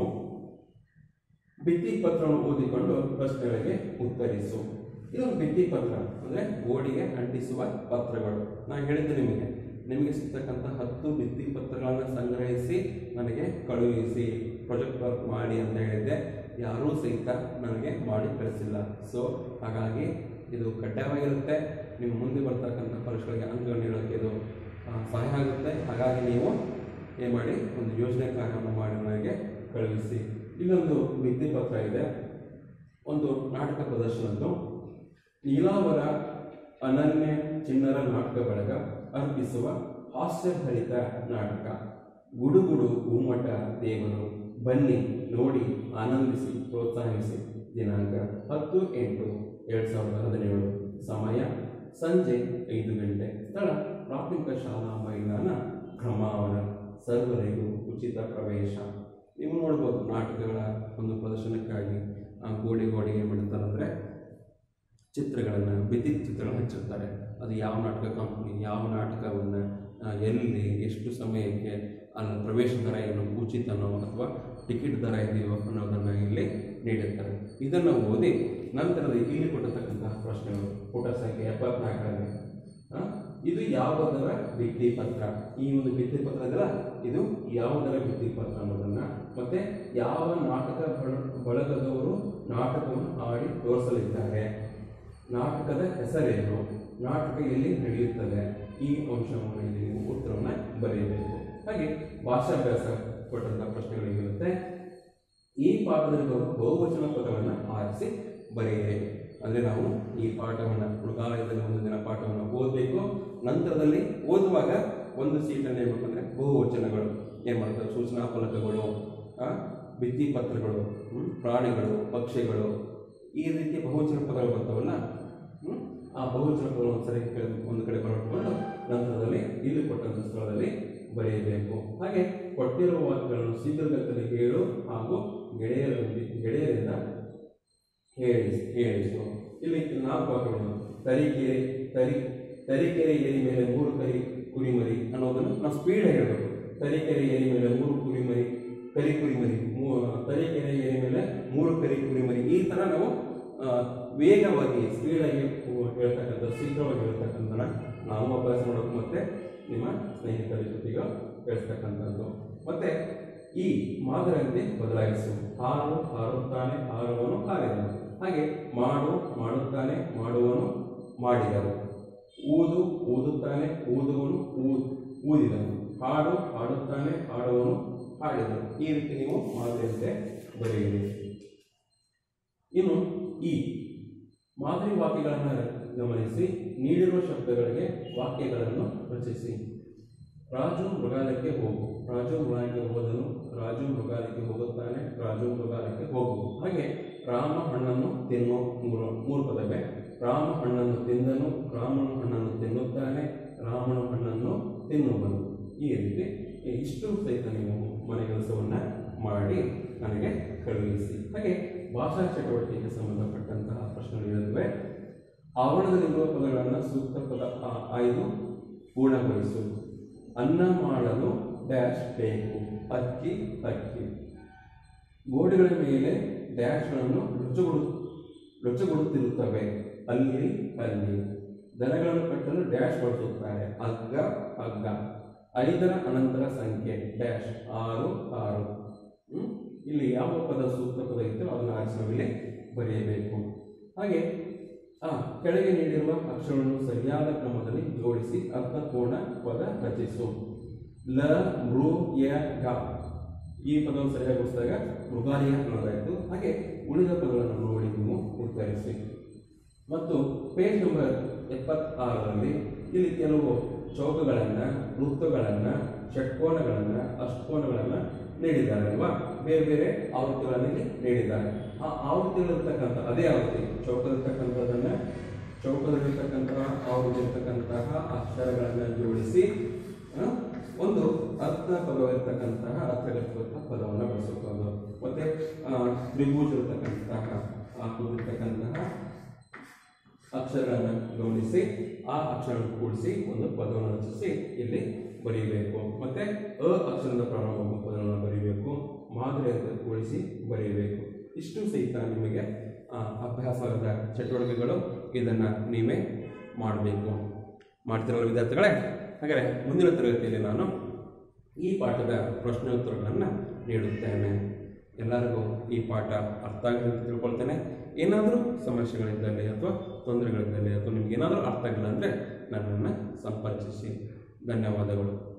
ಭಿತ್ತಿ ಪತ್ರವನ್ನು ಓದಿಕೊಂಡು ಪ್ರಶ್ನೆಗಳಿಗೆ ಉತ್ತರಿಸು ಇದೊಂದು ಭಿತ್ತಿ ಪತ್ರ ಅಂದರೆ ಗೋಡೆಗೆ ಅಂಟಿಸುವ ಪತ್ರಗಳು ನಾನು ಹೇಳಿದ್ದೆ ನಿಮಗೆ ನಿಮಗೆ ಸಿಗ್ತಕ್ಕಂಥ ಹತ್ತು ಭಿತ್ತಿ ಪತ್ರಗಳನ್ನು ಸಂಗ್ರಹಿಸಿ ನನಗೆ ಕಳುಹಿಸಿ ಪ್ರಾಜೆಕ್ಟ್ ವರ್ಕ್ ಮಾಡಿ ಅಂತ ಹೇಳಿದ್ದೆ ಯಾರೂ ಸಹಿತ ನನಗೆ ಮಾಡಿ ಕಳಿಸಿಲ್ಲ ಸೊ ಹಾಗಾಗಿ ಇದು ಕಡ್ಡಾಯವಾಗಿರುತ್ತೆ ನೀವು ಮುಂದೆ ಬರ್ತಕ್ಕಂಥ ಪರೀಕ್ಷೆಗಳಿಗೆ ಅಂಕಗಳು ನೀಡೋಕ್ಕೆ ಇದು ಆ, ಸಹಾಯ ಆಗುತ್ತೆ ಹಾಗಾಗಿ ನೀವು ಏನು ಮಾಡಿ ಒಂದು ಯೋಜನೆ ಕಾರ್ಯವನ್ನು ಮಾಡಿ ನನಗೆ ಕಳುಹಿಸಿ ಇಲ್ಲೊಂದು ಭಿತ್ತಿ ಪತ್ರ ಇದೆ ಒಂದು ನಾಟಕ ಪ್ರದರ್ಶನದ್ದು ನೀಲಾವರ ಅನನ್ಯ ಚಿನ್ನರ ನಾಟಕ ಬಳಗ ಅರ್ಪಿಸುವ ಹಾಸ್ಯಭರಿತ ನಾಟಕ ಗುಡುಗುಡು ಗುಮ್ಮಟ ದೇವರು ಬನ್ನಿ ನೋಡಿ ಆನಂದಿಸಿ ಪ್ರೋತ್ಸಾಹಿಸಿ ದಿನಾಂಕ ಹತ್ತು ಎಂಟು ಎರಡು ಸಾವಿರದ ಹದಿನೇಳು ಸಮಯ ಸಂಜೆ ಐದು ಗಂಟೆ ಸ್ಥಳ ಪ್ರಾಥಮಿಕ ಶಾಲಾ ಮೈದಾನ ಕ್ರಮಾವರ ಸರ್ವರಿಗೂ ಉಚಿತ ಪ್ರವೇಶ ನೀವು ನೋಡ್ಬೋದು ನಾಟಕಗಳ ಒಂದು ಪ್ರದರ್ಶನಕ್ಕಾಗಿ ಆ ಗೋಡೆ ಗೋಡೆಗೆ ಏನು ಮಾಡ್ತಾರೆ ಅಂದರೆ ಚಿತ್ರಗಳನ್ನು ಭಿತ್ತಿ ಚಿತ್ರಗಳನ್ನು ಹಚ್ಚಿರ್ತಾರೆ ಅದು ಯಾವ ನಾಟಕ ಕಂಪ್ನಿ ಯಾವ ನಾಟಕವನ್ನು ಆ, ಎಲ್ಲಿ ಎಷ್ಟು ಸಮಯಕ್ಕೆ ಅಲ್ಲಿ ಪ್ರವೇಶ ದರ ಏನು ಉಚಿತನೋ ಅಥವಾ ಟಿಕೆಟ್ ದರ ಇದೆಯೋ ಅನ್ನೋದನ್ನು ಇಲ್ಲಿ ನೀಡಿರ್ತಾರೆ ಇದನ್ನು ಓದಿ ನಂತರದ ಇಲ್ಲಿ ಕೊಟ್ಟಿರ್ತಕ್ಕಂತಹ ಪ್ರಶ್ನೆಗಳು ಪುಟ ಸಂಖ್ಯೆ ಎಪ್ಪತ್ನಾಲ್ಕರಲ್ಲಿ ಆ, ಇದು ಯಾವುದರ ಭಿತ್ತಿ ಪತ್ರ ಈ ಒಂದು ಭಿತ್ತಿ ಪತ್ರ ಇದೆಯಲ್ಲ ಇದು ಯಾವುದರ ಭಿತ್ತಿ ಪತ್ರ ಅನ್ನೋದನ್ನ ಮತ್ತೆ ಯಾವ ನಾಟಕ ಬಳ- ಬಳಗದವರು ನಾಟಕವನ್ನು ಆಡಿ ತೋರಿಸಲಿದ್ದಾರೆ ನಾಟಕದ ಹೆಸರೇನು ನಾಟಕ ಎಲ್ಲಿ ನಡೆಯುತ್ತದೆ ಈ ಅಂಶವನ್ನು ಇಲ್ಲಿ ನೀವು ಉತ್ತರವನ್ನು ಬರೆಯಬೇಕು ಹಾಗೆ ಭಾಷಾಭ್ಯಾಸ ಕೊಟ್ಟಂತಹ ಪ್ರಶ್ನೆಗಳಿರುತ್ತೆ ಈ ಪಾಠದಲ್ಲಿ ಬರುವ ಬಹುವಚನ ಪದಗಳನ್ನು ಆರಿಸಿ ಬರೆಯಿರಿ ಅಂದರೆ ನಾವು ಈ ಪಾಠವನ್ನು ಮೃಗಾಲಯದಲ್ಲಿ ಒಂದು ದಿನ ಪಾಠವನ್ನು ಓದಬೇಕು ನಂತರದಲ್ಲಿ ಓದುವಾಗ ಒಂದು ಸೀಟನ್ನು ಏನು ಅಂದರೆ ಬಹುವಚನಗಳು ಏನು ಮಾಡ್ತಾರೆ ಸೂಚನಾ ಫಲಕಗಳು ಆ, ಭಿತ್ತಿ ಪತ್ರಗಳು ಹ್ಮ್, ಪ್ರಾಣಿಗಳು ಪಕ್ಷಿಗಳು ಈ ರೀತಿ ಬಹುವಚನ ಪದಗಳು ಬರ್ತಾವಲ್ಲ ಹ್ಮ್, ಆ ಬಹುವಚನ ಪದಗಳು ಒಂದ್ಸರಿ ಕೆಳ- ಒಂದು ಕಡೆ ಬರೆದುಕೊಂಡು ನಂತರದಲ್ಲಿ ಇಲ್ಲಿ ಕೊಟ್ಟಂತ ಸ್ಥಳದಲ್ಲಿ ಬರೆಯಬೇಕು ಹಾಗೆ ಕೊಟ್ಟಿರುವ ವಾಕ್ಯಗಳನ್ನು ಶೀಘ್ರಗತಿಯಲ್ಲಿ ಹೇಳು ಹಾಗೂ ಗೆಳೆಯರೊಂದಿಗೆ ಗೆಳೆಯರಿಂದ ಹೇಳಿಸಿ ಹೇಳಿಸು ಇಲ್ಲಿ ನಾಲ್ಕು ವಾಕ್ಯಗಳು ತರೀಕೆರೆ ತರಿ ತರೀಕೆರೆ ಏರಿ ಮೇಲೆ ಮೂರು ಕರಿ ಕುರಿಮರಿ ಅನ್ನೋದನ್ನು ನಾವು ಸ್ಪೀಡ್ ಹೇಳಬೇಕು ತರೀಕೆರೆ ಏರಿ ಮೇಲೆ ಮೂರು ಕುರಿಮರಿ ಕರಿ ಕುರಿಮರಿ ಮೂ ತರೀಕೆರೆ ಏರಿ ಮೇಲೆ ಮೂರು ಕರಿ ಕುರಿಮರಿ ಈ ಥರ ನಾವು ಆ, ವೇಗವಾಗಿ ಸ್ಪೀಡಾಗಿ ಹೇಳ್ತಕ್ಕಂಥ ಶೀಘ್ರವಾಗಿ ಹೇಳ್ತಕ್ಕಂಥ ನಾವು ಅಭ್ಯಾಸ ಮಾಡೋದು ಮತ್ತೆ ನಿಮ್ಮ ಸ್ನೇಹಿತರ ಜೊತೆಗೆ ಹೇಳ್ತಕ್ಕಂಥದ್ದು ಮತ್ತೆ ಈ ಮಾದರಿಯಂತೆ ಬದಲಾಯಿಸು ಹಾರು ಹಾರುತ್ತಾನೆ ಹಾರುವನು ಹಾರಿದನು ಹಾಗೆ ಮಾಡು ಮಾಡುತ್ತಾನೆ ಮಾಡುವನು ಮಾಡಿದನು ಊದು ಊದುತ್ತಾನೆ ಊದುವನು ಊ- ಊದಿದನು ಹಾಡು ಹಾಡುತ್ತಾನೆ ಹಾಡುವನು ಹಾಡಿದನು ಈ ರೀತಿ ನೀವು ಮಾದರಿಯಂತೆ ಬರೆಯಿರಿ ಇನ್ನು ಈ ಮಾದರಿ ವಾಕ್ಯಗಳನ್ನು ಗಮನಿಸಿ ನೀಡಿರುವ ಶಬ್ದಗಳಿಗೆ ವಾಕ್ಯಗಳನ್ನು ರಚಿಸಿ ರಾಜು ಮೃಗಾಲಯಕ್ಕೆ ಹೋಗು ರಾಜು ಮೃಗಾಲಯಕ್ಕೆ ಹೋದನು ರಾಜು ಮೃಗಾಲಯಕ್ಕೆ ಹೋಗುತ್ತಾನೆ ರಾಜು ಮೃಗಾಲಯಕ್ಕೆ ಹೋಗು ಹಾಗೆ ರಾಮ ಹಣ್ಣನ್ನು ತಿನ್ನೋ ಮೂರು ಮೂರು ಪದವೇ ರಾಮ ಹಣ್ಣನ್ನು ತಿಂದನು ರಾಮನು ಹಣ್ಣನ್ನು ತಿನ್ನುತ್ತಾನೆ ರಾಮನು ಹಣ್ಣನ್ನು ತಿನ್ನುವನು ಈ ರೀತಿ ಇಷ್ಟು ಸಹಿತ ನೀವು ಮನೆ ಕೆಲಸವನ್ನು ಮಾಡಿ ನನಗೆ ಕಳುಹಿಸಿ ಹಾಗೆ ಭಾಷಾ ಚಟುವಟಿಕೆಗೆ ಸಂಬಂಧಪಟ್ಟಂತಹ ಪ್ರಶ್ನೆಗಳಿರುತ್ತವೆ ಆವರಣದಲ್ಲಿರುವ ಪದಗಳನ್ನು ಸೂಕ್ತ ಪದ ಆ- ಆಯ್ದು ಪೂರ್ಣಗೊಳಿಸು ಅನ್ನ ಮಾಡಲು ಡ್ಯಾಶ್ ಬೇಕು ಅಕ್ಕಿ ಅಕ್ಕಿ ಗೋಡೆಗಳ ಮೇಲೆ ಡ್ಯಾಶ್ಗಳನ್ನು ಲೊಚ್ಚುಗೊಡು ಲೊಚ್ಚಗೊಡುತ್ತಿರುತ್ತವೆ ಅಲ್ಲಿ ಅಲ್ಲಿ ದನಗಳನ್ನು ಕಟ್ಟಲು ಡ್ಯಾಶ್ ಬಳಸುತ್ತಾರೆ ಹಗ್ಗ ಹಗ್ಗ ಐದರ ಅನಂತರ ಸಂಖ್ಯೆ ಡ್ಯಾಶ್ ಆರು ಆರು ಹ್ಮ್? ಇಲ್ಲಿ ಯಾವ ಪದ ಸೂಕ್ತ ಪದ ಇತ್ತು ಅದನ್ನು ಆರಿಸಿ ನಾವಿಲ್ಲಿ ಬರೆಯಬೇಕು ಹಾಗೆ ಆ ಕೆಳಗೆ ನೀಡಿರುವ ಅಕ್ಷರವನ್ನು ಸರಿಯಾದ ಕ್ರಮದಲ್ಲಿ ಜೋಡಿಸಿ ಅರ್ಥಪೂರ್ಣ ಪದ ರಚಿಸು ಲ ಮೃ ಯ ಗ ಈ ಪದವನ್ನು ಸರಿಯಾಗಿ ಗೊತ್ತಾಗ ಮೃಗಾಲಯ ಅನ್ನೋದಾಯಿತು ಹಾಗೆ ಉಳಿದ ಪದಗಳನ್ನು ನೋಡಿ ನೀವು ಉತ್ತರಿಸಿ ಮತ್ತು ಪೇಜ್ ನಂಬರ್ ಎಪ್ಪತ್ತಾರರಲ್ಲಿ ಇಲ್ಲಿ ಕೆಲವು ಚೌಕಗಳನ್ನು ವೃತ್ತಗಳನ್ನು ಷಟ್ಕೋನಗಳನ್ನು ಅಷ್ಟಕೋನಗಳನ್ನು ನೀಡಿದ್ದಾರೆ ಅಲ್ವಾ ಬೇರೆ ಬೇರೆ ಆವೃತ್ತಿಗಳನ್ನು ಇಲ್ಲಿ ನೀಡಿದ್ದಾರೆ ಆ ಆವೃತ್ತಿಗಳಿರ್ತಕ್ಕಂಥ ಅದೇ ಆವೃತ್ತಿ ಚೌಕದಲ್ಲಿರ್ತಕ್ಕಂಥದ್ದನ್ನ ಚೌಕದಲ್ಲಿರ್ತಕ್ಕಂತಹ ಅವ್ರಿಗಿರ್ತಕ್ಕಂತಹ ಅಕ್ಷರಗಳನ್ನು ಜೋಡಿಸಿ ಆ, ಒಂದು ಅರ್ಥ ಪದವಿರ್ತಕ್ಕಂತಹ ಅರ್ಥಗರ್ಭಿತ ಪದವನ್ನು ಬಳಸಬಹುದು ಮತ್ತೆ ಆ, ತ್ರಿಭುಜ ಇರತಕ್ಕಂತಹ ಇರ್ತಕ್ಕಂತಹ ಅಕ್ಷರಗಳನ್ನು ಗಮನಿಸಿ ಆ ಅಕ್ಷರಗಳನ್ನು ಕೂಡಿಸಿ ಒಂದು ಪದವನ್ನು ರಚಿಸಿ ಇಲ್ಲಿ ಬರೀಬೇಕು ಮತ್ತೆ ಅ ಅಕ್ಷರದ ಪ್ರಾರಂಭ ಪದವನ್ನು ಬರೀಬೇಕು ಮಾದರಿಯನ್ನು ಕೂಡಿಸಿ ಬರೀಬೇಕು ಇಷ್ಟು ಸಹಿತ ನಿಮಗೆ ಆ, ಅಭ್ಯಾಸದ ಚಟುವಟಿಕೆಗಳು ಇದನ್ನು ನೀವೇ ಮಾಡಬೇಕು ಮಾಡ್ತಿರೋ ವಿದ್ಯಾರ್ಥಿಗಳೇ ಹಾಗಾದರೆ ಮುಂದಿನ ತರಗತಿಯಲ್ಲಿ ನಾನು ಈ ಪಾಠದ ಪ್ರಶ್ನೋತ್ತರಗಳನ್ನು ನೀಡುತ್ತೇನೆ ಎಲ್ಲರಿಗೂ ಈ ಪಾಠ ಅರ್ಥ ಆಗಿದೆ ಅಂತ ತಿಳ್ಕೊಳ್ತೇನೆ ಏನಾದರೂ ಸಮಸ್ಯೆಗಳಿದ್ದಲ್ಲಿ ಅಥವಾ ತೊಂದರೆಗಳಿದ್ದಲ್ಲಿ ಅಥವಾ ನಿಮ್ಗೆ ಏನಾದರೂ ಅರ್ಥ ಆಗಿಲ್ಲ ಅಂದರೆ ನನ್ನನ್ನು ಸಂಪರ್ಕಿಸಿ ಧನ್ಯವಾದಗಳು